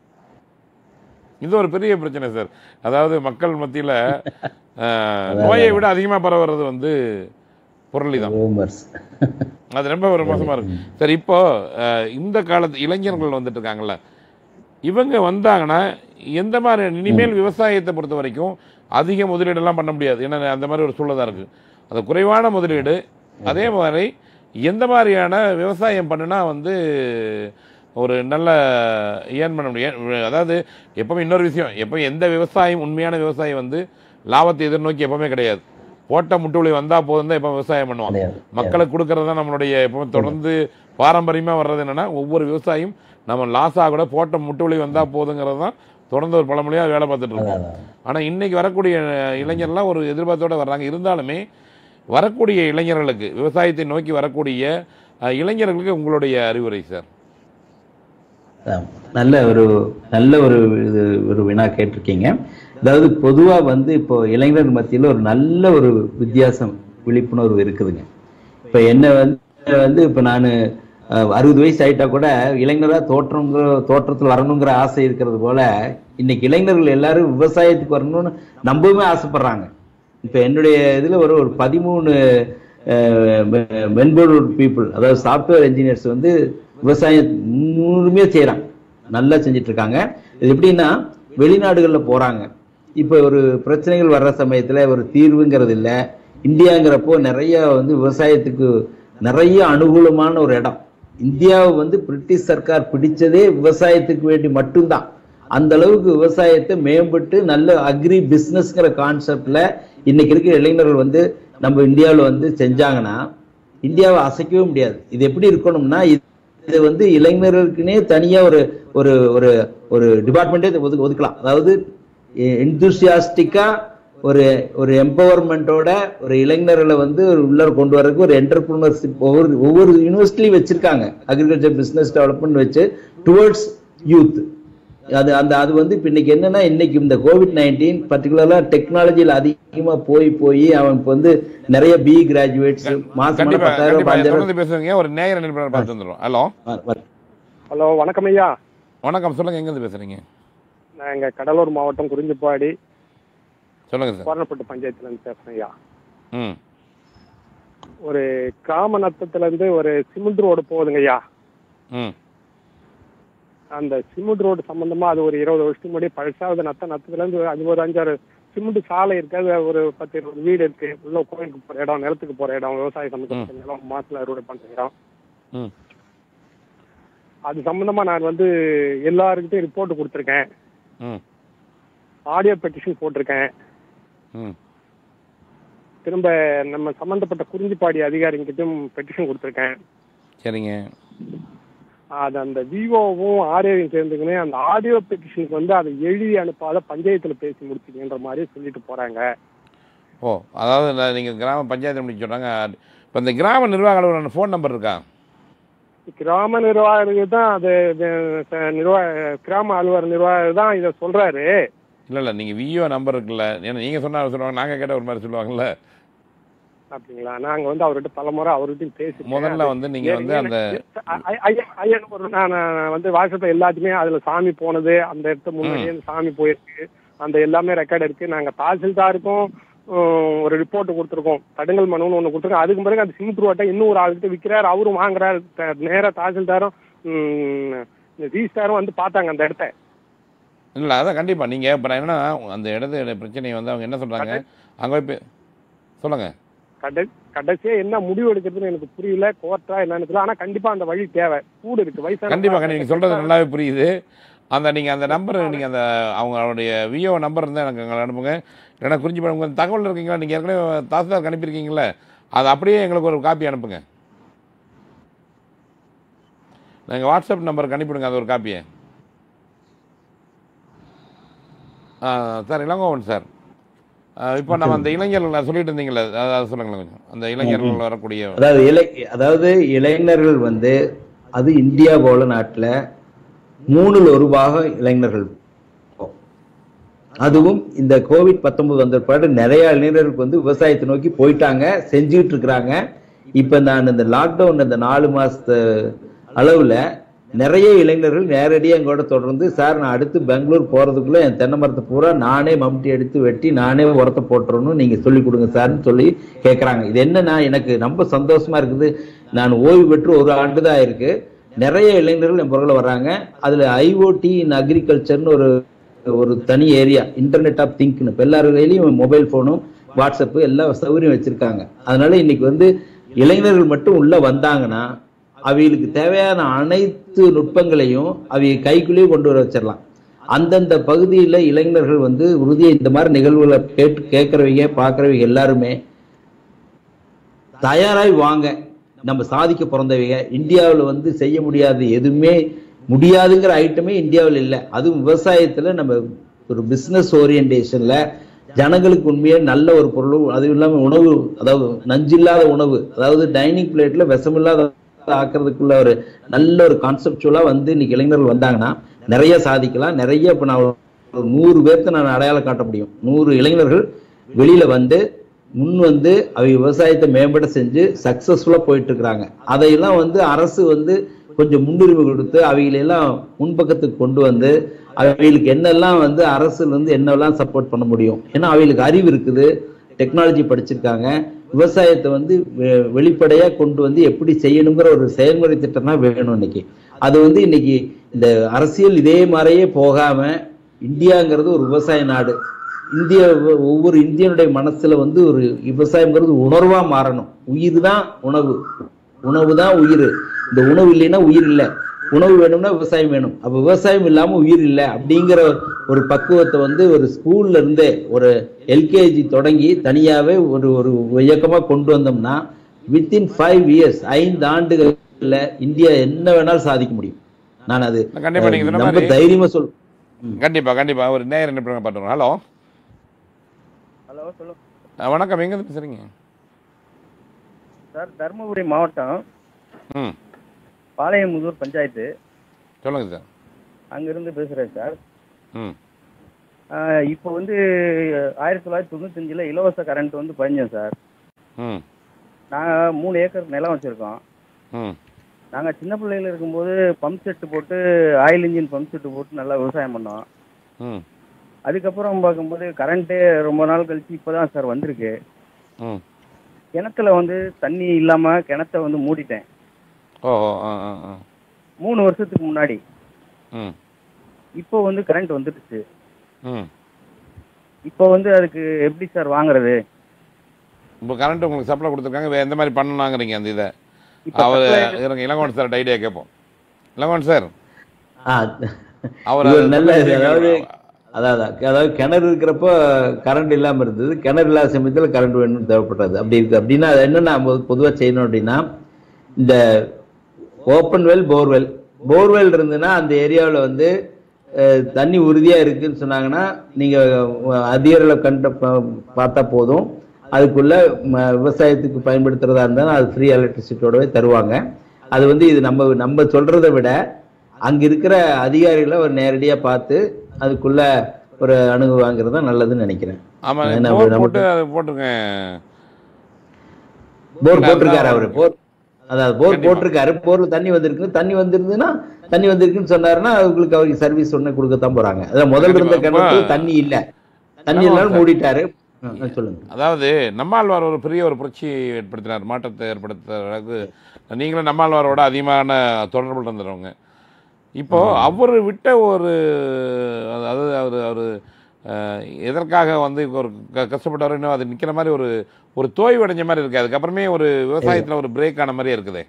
இது ஒரு பெரிய பிரச்சனை சார் அதாவது மக்கள் மத்தியில் நோயை விட அதிகமாக பரவுறது வந்து பொருளி தான் ரூமர்ஸ் அது ரொம்ப ஒரு மோசமா இருக்கு சரி இப்போ அஹ், இந்த காலத்து இளைஞர்கள் வந்துட்டு இருக்காங்கல்ல இவங்க வந்தாங்கன்னா எந்த மாதிரி இனிமேல் விவசாயத்தை பொறுத்த வரைக்கும் அதிக முதலீடெல்லாம் பண்ண முடியாது ஏன்னா அந்த மாதிரி ஒரு சூழல் தான் இருக்கு அது குறைவான முதலீடு அதே மாதிரி எந்த மாதிரியான விவசாயம் பண்ணுனா வந்து ஒரு நல்ல ஏர்ன் பண்ண முடியும் ஏன் அதாவது எப்பவுமே இன்னொரு விஷயம் எப்போ எந்த விவசாயம் உண்மையான விவசாயி வந்து லாபத்தை எதிர்நோக்கி எப்பவுமே கிடையாது போட்ட முட்டுவலி வந்தா போதும் தான் எப்போ விவசாயம் பண்ணுவாங்க மக்களுக்கு கொடுக்கறது தான் நம்மளுடைய எப்பவுமே தொடர்ந்து பாரம்பரியமா வர்றது என்னன்னா ஒவ்வொரு விவசாயியும் நம்ம லாஸா கூட போட்ட முட்டுவலி வந்தா போதுங்கிறது தான் தொடர்ந்து ஒரு பழமொழியா வேலை பார்த்துட்டு இருக்கோம் ஆனா இன்னைக்கு வரக்கூடிய இளைஞர்லாம் ஒரு எதிர்பார்த்தோட வர்றாங்க இருந்தாலுமே வரக்கூடிய இளைஞர்களுக்கு விவசாயத்தை நோக்கி வரக்கூடிய அஹ், இளைஞர்களுக்கு உங்களுடைய அறிவுரை சார் நல்ல ஒரு நல்ல ஒரு இது ஒரு வினா கேட்டிருக்கீங்க அதாவது பொதுவா வந்து இப்போ இளைஞர் மத்தியில ஒரு நல்ல ஒரு வித்தியாசம் விழிப்புணர்வு இருக்குதுங்க இப்ப என்ன வந்து வந்து இப்ப நான் அறுபது வயசு ஆயிட்டா கூட இளைஞரா தோற்றங்கிற தோற்றத்தில் வரணுங்கிற ஆசை இருக்கிறது போல இன்னைக்கு இளைஞர்கள் எல்லாரும் விவசாயத்துக்கு வரணும்னு நம்பவுமே ஆசைப்படுறாங்க இப்ப என்னுடைய இதுல ஒரு ஒரு பதிமூணு மென்பொருள் பீப்புள் அதாவது சாஃப்ட்வேர் இன்ஜினியர்ஸ் வந்து விவசாயம் முழுமையாக செய்கிறாங்க நல்லா செஞ்சுட்டு இருக்காங்க இது எப்படின்னா வெளிநாடுகள்ல போறாங்க இப்போ ஒரு பிரச்சனைகள் வர்ற சமயத்துல ஒரு தீர்வுங்கிறது இல்ல இந்தியாங்கிறப்போ நிறைய வந்து விவசாயத்துக்கு நிறைய அனுகூலமான ஒரு இடம் இந்தியாவை வந்து பிரிட்டிஷ் சர்க்கார் பிடிச்சதே விவசாயத்துக்கு வேண்டி மட்டும்தான் அந்த அளவுக்கு விவசாயத்தை மேம்பட்டு நல்ல அக்ரி பிசினஸ்ங்கிற கான்செப்ட்ல இன்னைக்கு இருக்கிற இளைஞர்கள் வந்து நம்ம இந்தியாவில் வந்து செஞ்சாங்கன்னா இந்தியாவை அசைக்கவே முடியாது இது எப்படி இருக்கணும்னா இது இது வந்து இளைஞர்களுக்குனே தனியா ஒரு ஒரு ஒரு ஒரு டிபார்ட்மெண்ட்டே ஒதுக்க ஒதுக்கலாம் அதாவது என்தூசியாஸ்டிக்கா ஒரு ஒரு எம்பவர்மெண்ட்டோட ஒரு இளைஞர்களை வந்து ஒரு உள்ள கொண்டு வரதுக்கு ஒரு என்டர்பிரினர்ஷிப் ஒவ்வொரு ஒவ்வொரு யூனிவர்சிட்டிலையும் வச்சிருக்காங்க அக்ரிகல்ச்சர் பிசினஸ் டெவலப்மெண்ட் வச்சு டுவர்ட்ஸ் யூத் அது அந்த அது வந்து இப்போ இன்னைக்கு என்னன்னா இன்னைக்கு இந்த கோவிட் நைன்டீன் பர்டிகுலரா டெக்னாலஜியில் அதிகமா போய் போய் அவன் இப்ப வந்து நிறைய பி கிராஜுவேட்ஸ் மாசம் கண்டிப்பா பத்தாயிரம் கண்டிப்பா பதினஞ்சாயிரம் தொடர்ந்து பேசுவீங்க ஒரு நேயர் நிருபர் பார்த்து வந்துடும் ஹலோ ஹலோ வணக்கம் ஐயா வணக்கம் சொல்லுங்க எங்க இருந்து பேசுறீங்க நான் இங்க கடலூர் மாவட்டம் குறிஞ்சிப்பாடி சொல்லுங்க சார் கோரணப்பட்டு பஞ்சாயத்துல இருந்து பேசுறேன் ஐயா ம் ஒரு கிராம நத்தத்துல இருந்து ஒரு சிமெண்ட் ரோடு போகுதுங்க ஐயா ம் அந்த சிமெண்ட் ரோடு சம்பந்தமா அது ஒரு இருபது வருஷத்துக்கு முன்னாடி பழசாவது நத்த நத்தத்துல இருந்து அது ஒரு அஞ்சாறு சிமெண்ட் சாலை இருக்கு அது ஒரு பத்து இருபது வீடு இருக்கு உள்ள கோயிலுக்கு போற இடம் நிலத்துக்கு போற இடம் விவசாய சம்பந்தப்பட்ட நிலம் மாசத்துல அறுவடை பண்ற இடம் ம் அது சம்பந்தமா நான் வந்து எல்லாருக்கிட்டையும் ரிப்போர்ட் கொடுத்துருக்கேன் ம் ஆடியோ பெட்டிஷன் போட்டிருக்கேன் ம் திரும்ப நம்ம சம்பந்தப்பட்ட குறிஞ்சிப்பாடி அதிகாரிங்கிட்டும் பெட்டிஷன் கொடுத்துருக்கேன் சரிங்க அது அந்த விவோவும் ஆடியோவும் சேர்ந்துக்கினே அந்த ஆடியோ பெட்டிஷனுக்கு வந்து அதை எழுதி அனுப்பாத பஞ்சாயத்துல பேசி முடிச்சுக்கின்ற மாதிரி சொல்லிட்டு போறாங்க ஓ அதாவது நான் நீங்கள் கிராம பஞ்சாயத்து முடிச்சு சொல்கிறாங்க இப்போ இந்த கிராம நிர்வாக அலுவலர் ஃபோன் நம்பர் இருக்கா கிராம நிர்வாகருக்கு தான் அது இது, ச- நிர்வாக கிராம அலுவலர் நிர்வாகர் தான் இதை சொல்றாரு இல்லை இல்லை நீங்கள் விஓ நம்பர் இருக்குல்ல ஏன்னா நீங்கள் சொன்னால் சொல்லுவாங்க நாங்கள் கேட்டால் ஒரு மாதிரி சொல்லுவாங்கல்ல அப்படிங்களா நாங்க வந்து அவர்கிட்ட பலமுறை அவர்கிட்டயும் பேசி முதல்ல வந்து நீங்க வந்து அந்த ஐயன் ஒரு நான் நான் வந்து வாட்ஸ்அப்ல எல்லாத்தையுமே அதுல சாமி போனது அந்த இடத்த முன்னாடியே அந்த சாமி போயிருக்கு அந்த எல்லாமே ரெக்கார்டு இருக்கு நாங்க தாசில்தாருக்கும் உம், ஒரு ரிப்போர்ட் கொடுத்துருக்கோம் தடுங்கல் மனுன்னு ஒண்ணு கொடுத்துருக்கோம் அதுக்கு பிறகு அந்த சிம் த்ரூ அட்டை இன்னும் ஒரு ஆளுகிட்ட விற்கிறார் அவரும் வாங்குறாரு த- நேரா தாசில்தாரும் உம், இந்த ரிஜிஸ்டாரும் வந்து பார்த்தாங்க அந்த இடத்த இல்லை அதான் கண்டிப்பாக நீங்கள் இப்போ நான் என்னன்னா அந்த இடத்து பிரச்சனையை வந்து அவங்க என்ன சொல்கிறாங்க அங்கே போய் பே- சொல்லுங்க கடை கடைசியா என்ன முடிவு எடுக்கிறதுன்னு எனக்கு புரியல கோர்ட்டா என்னன்னு தெரியல ஆனா கண்டிப்பா அந்த வழி தேவை கூடு இருக்கு வயசான கண்டிப்பாக கண்டிப்பாக நீங்கள் சொல்கிறது நல்லாவே புரியுது அந்த நீங்கள் அந்த நம்பர் நீங்கள் அந்த அவங்களுடைய விஓ நம்பர் இருந்தால் எனக்கு எங்களை அனுப்புங்க இல்லைன்னா குறிஞ்சி உங்கள் தகவல் இருக்கீங்களா நீங்கள் ஏற்கனவே தாசில்தாருக்கு அனுப்பியிருக்கீங்களே அது அப்படியே எங்களுக்கு ஒரு காப்பி அனுப்புங்க நீங்கள் வாட்ஸ்அப் நம்பருக்கு அனுப்பிவிடுங்க அது ஒரு காப்பியை ஆ, சார் இளங்கோவன் சார் இப்போ நம்ம அந்த இளைஞர்கள் சொல்லிட்டு இருந்தீங்களே அது அது சொல்லுங்களேன் கொஞ்சம் அந்த இளைஞர்கள் வரக்கூடிய அதாவது இளை அதாவது இளைஞர்கள் வந்து அது இந்தியா போல நாட்டுல மூணுல ஒரு பாகம் இளைஞர்கள் அதுவும் இந்த கோவிட் பத்தொன்பது வந்த பிறகு நிறைய இளைஞர்களுக்கு வந்து விவசாயத்தை நோக்கி போயிட்டாங்க செஞ்சுட்டு இருக்கிறாங்க இப்ப நான் இந்த லாக்டவுன் இந்த நாலு மாசத்து அளவுல நிறைய இளைஞர்கள் நேரடியா எங்களோட தொடர்ந்து சார் நான் அடுத்து பெங்களூர் போறதுக்குள்ள என் தென்னை மரத்தை பூரா நானே மம்டி எடுத்து வெட்டி நானே உரத்தை போட்டுறணும் நீங்க சொல்லி கொடுங்க சார்னு சொல்லி கேட்கறாங்க இது என்னன்னா எனக்கு ரொம்ப சந்தோஷமா இருக்குது நான் ஓய்வு பெற்று ஒரு ஆண்டு தான் இருக்கு நிறைய இளைஞர்கள் என் பொருள் வர்றாங்க அதுல ஐஓடி இன் அக்ரிகல்ச்சர்னு ஒரு ஒரு தனி ஏரியா இன்டர்நெட் ஆஃப் திங்க்னு இப்போ எல்லார் கையிலையும் மொபைல் ஃபோனும் வாட்ஸ்அப்பு எல்லா சௌகரியம் வச்சிருக்காங்க அதனால இன்னைக்கு வந்து இளைஞர்கள் மட்டும் உள்ள வந்தாங்கன்னா அவைகளுக்கு தேவையான அனைத்து நுட்பங்களையும் அவை கைக்குள்ளேயே கொண்டு வர வச்சிடலாம் அந்தந்த பகுதியில் இளைஞர்கள் வந்து உறுதியை இந்த மாதிரி நிகழ்வுகளை கேட்டு கேட்குறவங்க பார்க்குறவங்க எல்லாருமே தயாராய் வாங்க நம்ம சாதிக்க பிறந்தவங்க இந்தியாவில் வந்து செய்ய முடியாது எதுவுமே முடியாதுங்கிற ஐட்டமே இந்தியாவில் இல்லை அதுவும் விவசாயத்தில் நம்ம ஒரு பிஸ்னஸ் ஓரியன்டேஷனில் ஜனங்களுக்கு உண்மையே நல்ல ஒரு பொருள் அதுவும் இல்லாமல் உணவு அதாவது நஞ்சில்லாத உணவு அதாவது டைனிங் பிளேட்டில் விஷமில்லாத ஆக்கிறதுக்குள்ள ஒரு நல்ல ஒரு கான்செப்டுவலாக வந்து இன்னைக்கு இளைஞர்கள் வந்தாங்கன்னா நிறைய சாதிக்கலாம் நிறைய இப்போ நான் ஒரு நூறு பேர்த்த நான் அடையாளம் காட்ட முடியும் நூறு இளைஞர்கள் வெளியில வந்து முன் வந்து அவை விவசாயத்தை மேம்பட செஞ்சு சக்சஸ்ஃபுல்லா போயிட்டு இருக்கிறாங்க அதையெல்லாம் வந்து அரசு வந்து கொஞ்சம் முன்னுரிமை கொடுத்து அவைகளெல்லாம் முன்பக்கத்துக்கு கொண்டு வந்து அவைகளுக்கு என்னெல்லாம் வந்து அரசுல இருந்து என்னெல்லாம் சப்போர்ட் பண்ண முடியும் ஏன்னா அவைகளுக்கு அறிவு இருக்குது டெக்னாலஜி படிச்சிருக்காங்க விவசாயத்தை வந்து வெ- வெளிப்படையா கொண்டு வந்து எப்படி செய்யணுங்கிற ஒரு செயல்முறை திட்டம் தான் வேணும் இன்னைக்கு அது வந்து இன்னைக்கு இந்த அரசியல் இதே மாதிரியே போகாம இந்தியாங்கிறது ஒரு விவசாய நாடு இந்திய ஒ- ஒவ்வொரு இந்தியனுடைய மனசுல வந்து ஒரு விவசாயம்ங்கிறது உணர்வா மாறணும் உயிர் தான் உணவு உணவு தான் உயிர் இந்த உணவு இல்லைன்னா உயிர் இல்லை உணவு வேணும்னா விவசாயம் வேணும் அப்ப விவசாயம் இல்லாம உயிர் இல்லை அப்படிங்கிற ஒரு பக்குவத்தை வந்து ஒரு ஸ்கூல்ல இருந்தே ஒரு எல்கேஜி தொடங்கி தனியாவே ஒரு ஒரு இயக்கமா கொண்டு வந்தோம்னா வித்தின் ஃபைவ் இயர்ஸ் ஐந்து ஆண்டுகள்ல இந்தியா என்ன வேணாலும் சாதிக்க முடியும் நான் அது கண்டிப்பா நீங்க சொன்ன ரொம்ப மாதிரி- தைரியமா சொல் கண்டிப்பா கண்டிப்பா ஒரு நேயர் என்ன பண்ணுங்க பார்த்துருவோம் ஹலோ ஹலோ சொல்லுங்க அஹ் வணக்கம் எங்க இருந்து பேசுறீங்க சார் தருமபுரி மாவட்டம் ம் பாளையமுதூர் பஞ்சாயத்து சொல்லுங்க சார் அங்கிருந்து பேசுறேன் சார் ம் ஆஹ் இப்போ வந்து ஆயிரத்தி தொள்ளாயிரத்தி தொண்ணூத்தஞ்சில் இலவச கரண்ட் வந்து பதிஞ்சோம் சார் ம் நாங்கள் மூணு ஏக்கர் நிலம் வச்சுருக்கோம் ம் நாங்கள் சின்ன பிள்ளையில இருக்கும்போது பம்ப் செட்டு போட்டு ஆயில் இன்ஜின் பம்ப் செட்டு போட்டு நல்லா விவசாயம் பண்ணோம் ம் அதுக்கப்புறம் பார்க்கும்போது கரண்ட்டே ரொம்ப நாள் கழிச்சு இப்போ தான் சார் வந்திருக்கு ம் கிணத்துல வந்து தண்ணி இல்லாமல் கிணத்த வந்து மூடிட்டேன் ஓ ஓ ஆ ஆ ஆ மூணு வருஷத்துக்கு முன்னாடி ம் இப்போ வந்து கரண்ட் வந்துடுச்சு ம் இப்போ வந்து அதுக்கு எப்படி சார் வாங்குறது இப்போ கரண்ட் உங்களுக்கு சப்ளை கொடுத்துருக்காங்க வே- எந்த மாதிரி பண்ணணுங்கிறீங்க அந்த இதை இப்ப அவர் supply- இருங்க இளங்கோவன் சார் ஐடியா கேட்போம் இளங்கோவன் சார் ஆ, அவர் இது ஒரு நல்ல இது. அதாவது அதாவது அதாவது கிணறு இருக்கிறப்போ கரண்ட் இல்லாமல் இருந்தது கிணறு இல்லாத சமயத்தில் கரண்ட் வேணும்னு தேவைப்பட்டது அப்படி இருக்கு அப்படின்னா அது என்ன நம்ம பொதுவாக செய்யணும் அப்படின்னா இந்த ஓப்பன் வெல் போர்வெல் போர்வெல் இருந்ததுன்னா அந்த ஏரியாவில் வந்து அஹ், தண்ணி உறுதியாக இருக்குன்னு சொன்னாங்கன்னா நீங்கள் அதிகாரிகளை கண்ட ப- பார்த்தா போதும் அதுக்குள்ள ம- விவசாயத்துக்கு பயன்படுத்துறதா இருந்தாலும் அது ஃப்ரீ எலக்ட்ரிசிட்டியோடவே தருவாங்க அது வந்து இது நம்ம நம்ம சொல்றதை விட அங்க இருக்கிற அதிகாரிகளை ஒரு நேரடியா பார்த்து அதுக்குள்ள ஒரு அணுகு வாங்குறது தான் நல்லதுன்னு நினைக்கிறேன் ஆமா ஏன்னா போர் நமக்கு- போட்டு அது போட்டிருக்கேன் போர் இல்ல, போட்டிருக்காரு அதான் அவரு போர் அதாவது போர் கண்டிப்பா. போட்டிருக்காரு போர்ல தண்ணி வந்திருக்கு தண்ணி வந்திருந்ததுன்னா தண்ணி வந்திருக்குன்னு சொன்னாருன்னா அவங்களுக்கு அவருக்கு சர்வீஸ் ஒண்ணு கொடுக்கத்தான் போறாங்க அதான் முதல்ல இருந்த கண்டிப்பா. கிணத்துல தண்ணி இல்ல தண்ணி ஆமா இல்லாம சார். மூடிட்டாரு ஆ, ஆ, சொல்லுங்க அதாவது நம்மாழ்வார் ஒரு பெரிய ஒரு புரட்சி ஏற்படுத்தினார் மாற்றத்தை ஏற்படுத்துற அளவுக்கு நீங்களும் நம்மாழ்வாரோட அதிகமான தொடர்பு இருந்தவங்க இப்போ அவர் விட்ட ஒரு அதாவது அவர் அவர் எதற்காக வந்து ஒரு க- கஷ்டப்பட்டவர் இன்னும் அது நிற்கிற மாதிரி ஒரு ஒரு தோய்வு அடைஞ்ச மாதிரி இருக்கு அதுக்கப்புறமே ஒரு விவசாயத்தில் ஒரு பிரேக் ஆன மாதிரியே இருக்குதே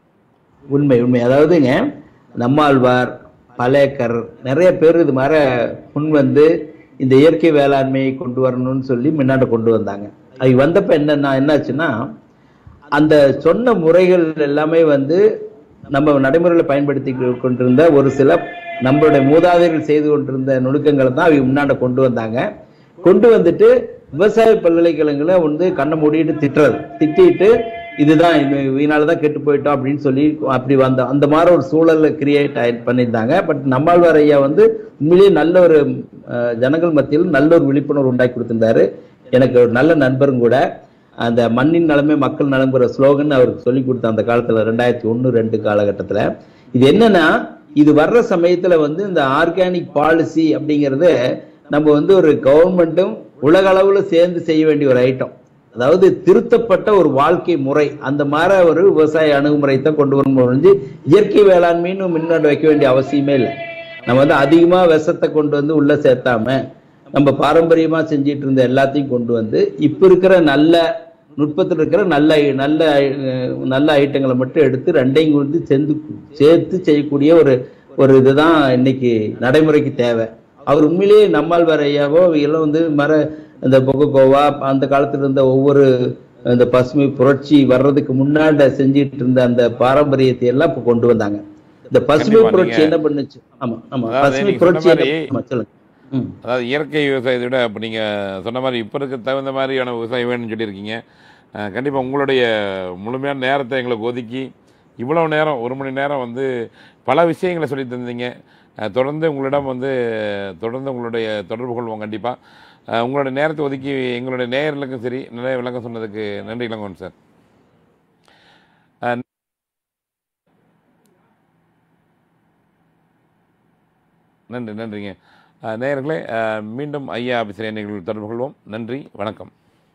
உண்மை உண்மை அதாவதுங்க நம்மாழ்வார் பலேக்கர் நிறைய பேர் இது மாதிரி முன் வந்து இந்த இயற்கை வேளாண்மையை கொண்டு வரணும்னு சொல்லி முன்னாடி கொண்டு வந்தாங்க அது வந்தப்ப என்னன்னா என்னாச்சுன்னா அந்த சொன்ன முறைகள் எல்லாமே வந்து நம்ம நடைமுறையில் பயன்படுத்தி கொண்டிருந்த ஒரு சில நம்மளுடைய மூதாதையர்கள் செய்து கொண்டிருந்த நுணுக்கங்களை தான் அவங்க முன்னாடி கொண்டு வந்தாங்க கொண்டு வந்துட்டு விவசாய பல்கலைக்கழகங்களை வந்து கண்ணை மூடிட்டு திட்டுறது திட்டிட்டு இதுதான் இதனால தான் கெட்டு போயிட்டோம் அப்படின்னு சொல்லி அப்படி வந்த அந்த மாதிரி ஒரு சூழலை கிரியேட் பண்ணியிருந்தாங்க பட் நம்மாழ்வார் ஐயா வந்து உண்மையிலேயே நல்ல ஒரு அஹ், ஜனங்கள் மத்தியில் நல்ல ஒரு விழிப்புணர்வு உண்டாக்கி கொடுத்திருந்தாரு எனக்கு ஒரு நல்ல நண்பரும் கூட அந்த மண்ணின் நலமே மக்கள் நலங்குற ஸ்லோகன் அவருக்கு சொல்லி கொடுத்த அந்த காலத்துல ரெண்டாயிரத்தி ஒண்ணு ரெண்டு காலகட்டத்துல இது என்னன்னா இது வர்ற சமயத்துல வந்து இந்த ஆர்கானிக் பாலிசி அப்படிங்கறது நம்ம வந்து ஒரு கவர்மெண்ட்டும் உலக அளவுல சேர்ந்து செய்ய வேண்டிய ஒரு ஐட்டம் அதாவது திருத்தப்பட்ட ஒரு வாழ்க்கை முறை அந்த மாதிரி ஒரு விவசாய அணுகுமுறை தான் கொண்டு வரணும் ஒழிஞ்சு இயற்கை வேளாண்மைன்னு முன்னாடி வைக்க வேண்டிய அவசியமே இல்லை நம்ம வந்து அதிகமா விஷத்தை கொண்டு வந்து உள்ள சேர்த்தாம நம்ம பாரம்பரியமா செஞ்சிட்டு இருந்த எல்லாத்தையும் கொண்டு வந்து இப்ப இருக்கிற நல்ல நுட்பத்தில் இருக்கிற நல்ல நல்ல அஹ், நல்ல ஐட்டங்களை மட்டும் எடுத்து ரெண்டையும் வந்து சேர்ந்து சேர்த்து செய்யக்கூடிய ஒரு ஒரு இதுதான் இன்னைக்கு நடைமுறைக்கு தேவை அவர் உண்மையிலேயே நம்மாழ்வார் ஐயாவோ எல்லாம் வந்து மர இந்த பொக்கோவா அந்த காலத்துல இருந்த ஒவ்வொரு இந்த பசுமை புரட்சி வர்றதுக்கு முன்னாடி செஞ்சிட்டு இருந்த அந்த பாரம்பரியத்தை எல்லாம் இப்ப கொண்டு வந்தாங்க இந்த பசுமை கண்டிப்பா, புரட்சி நீங்க- என்ன பண்ணுச்சு ஆமா ஆமா அதாவது பசுமை நீங்க சொன்ன புரட்சி என்ன- மாதிரி- ஆமா சொல்லுங்க ம். அதாவது இயற்கை விவசாயத்தை விட இப்போ நீங்கள் சொன்ன மாதிரி இப்போ இருக்க தகுந்த மாதிரியான விவசாயம் வேணும்னு சொல்லியிருக்கீங்க கண்டிப்பாக உங்களுடைய முழுமையான நேரத்தை எங்களுக்கு ஒதுக்கி இவ்வளவு நேரம் ஒரு மணி நேரம் வந்து பல விஷயங்களை சொல்லி தந்தீங்க அஹ், தொடர்ந்து உங்களிடம் வந்து தொடர்ந்து உங்களுடைய தொடர்பு கொள்வோம் கண்டிப்பாக உங்களுடைய நேரத்தை ஒதுக்கி எங்களுடைய நேயர்களுக்கும் சரி நிறைய விளக்கம் சொன்னதுக்கு நன்றி இளங்கோன் சார் அஹ், நன்றி நன்றிங்க அஹ், நேயர்களே அஹ், மீண்டும் ஐயா ஆபீஸில் நிகழ்வில் தொடர்பு கொள்வோம் நன்றி வணக்கம்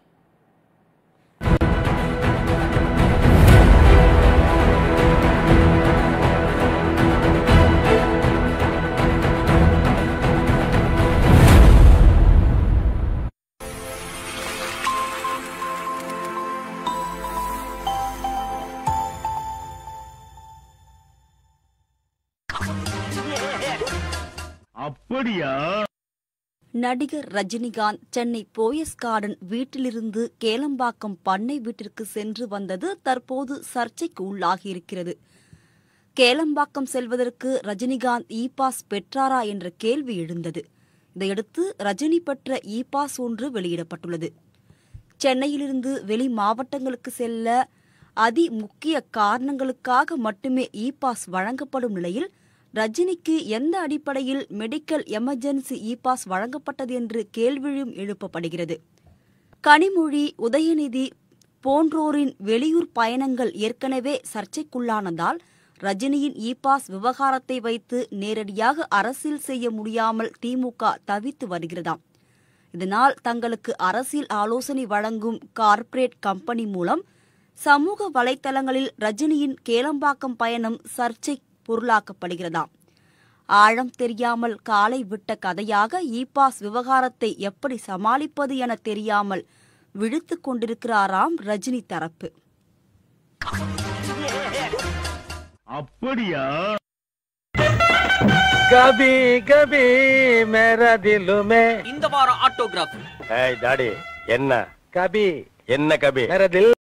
அப்படியா நடிகர் ரஜினிகாந்த் சென்னை போயஸ் கார்டன் வீட்டிலிருந்து கேளம்பாக்கம் பண்ணை வீட்டிற்கு சென்று வந்தது தற்போது சர்ச்சைக்கு உள்ளாகியிருக்கிறது கேளம்பாக்கம் செல்வதற்கு ரஜினிகாந்த் இ பாஸ் பெற்றாரா என்ற கேள்வி எழுந்தது இதையடுத்து ரஜினி பெற்ற இ பாஸ் ஒன்று வெளியிடப்பட்டுள்ளது சென்னையிலிருந்து வெளி மாவட்டங்களுக்கு செல்ல அதி முக்கிய காரணங்களுக்காக மட்டுமே இ பாஸ் வழங்கப்படும் நிலையில் ரஜினிக்கு எந்த அடிப்படையில் மெடிக்கல் எமர்ஜென்சி இ பாஸ் வழங்கப்பட்டது என்று கேள்வியும் எழுப்பப்படுகிறது கனிமொழி உதயநிதி போன்றோரின் வெளியூர் பயணங்கள் ஏற்கனவே சர்ச்சைக்குள்ளானதால் ரஜினியின் இ பாஸ் விவகாரத்தை வைத்து நேரடியாக அரசியல் செய்ய முடியாமல் திமுக தவித்து வருகிறதாம் இதனால் தங்களுக்கு அரசியல் ஆலோசனை வழங்கும் கார்ப்பரேட் கம்பெனி மூலம் சமூக வலைத்தளங்களில் ரஜினியின் கேளம்பாக்கம் பயணம் சர்ச்சை பொருளாக்கப்படுகிறதாம் ஆழம் தெரியாமல் காலை விட்ட கதையாக இ பாஸ் விவகாரத்தை எப்படி சமாளிப்பது என தெரியாமல் விழித்துக் கொண்டிருக்கிறாராம் ரஜினி தரப்பு அப்படியா கபி கபி மேரா திலுமே இந்த வார ஆட்டோகிராஃப் ஏய் டாடி என்ன கபி என்ன கபி மேரா தில்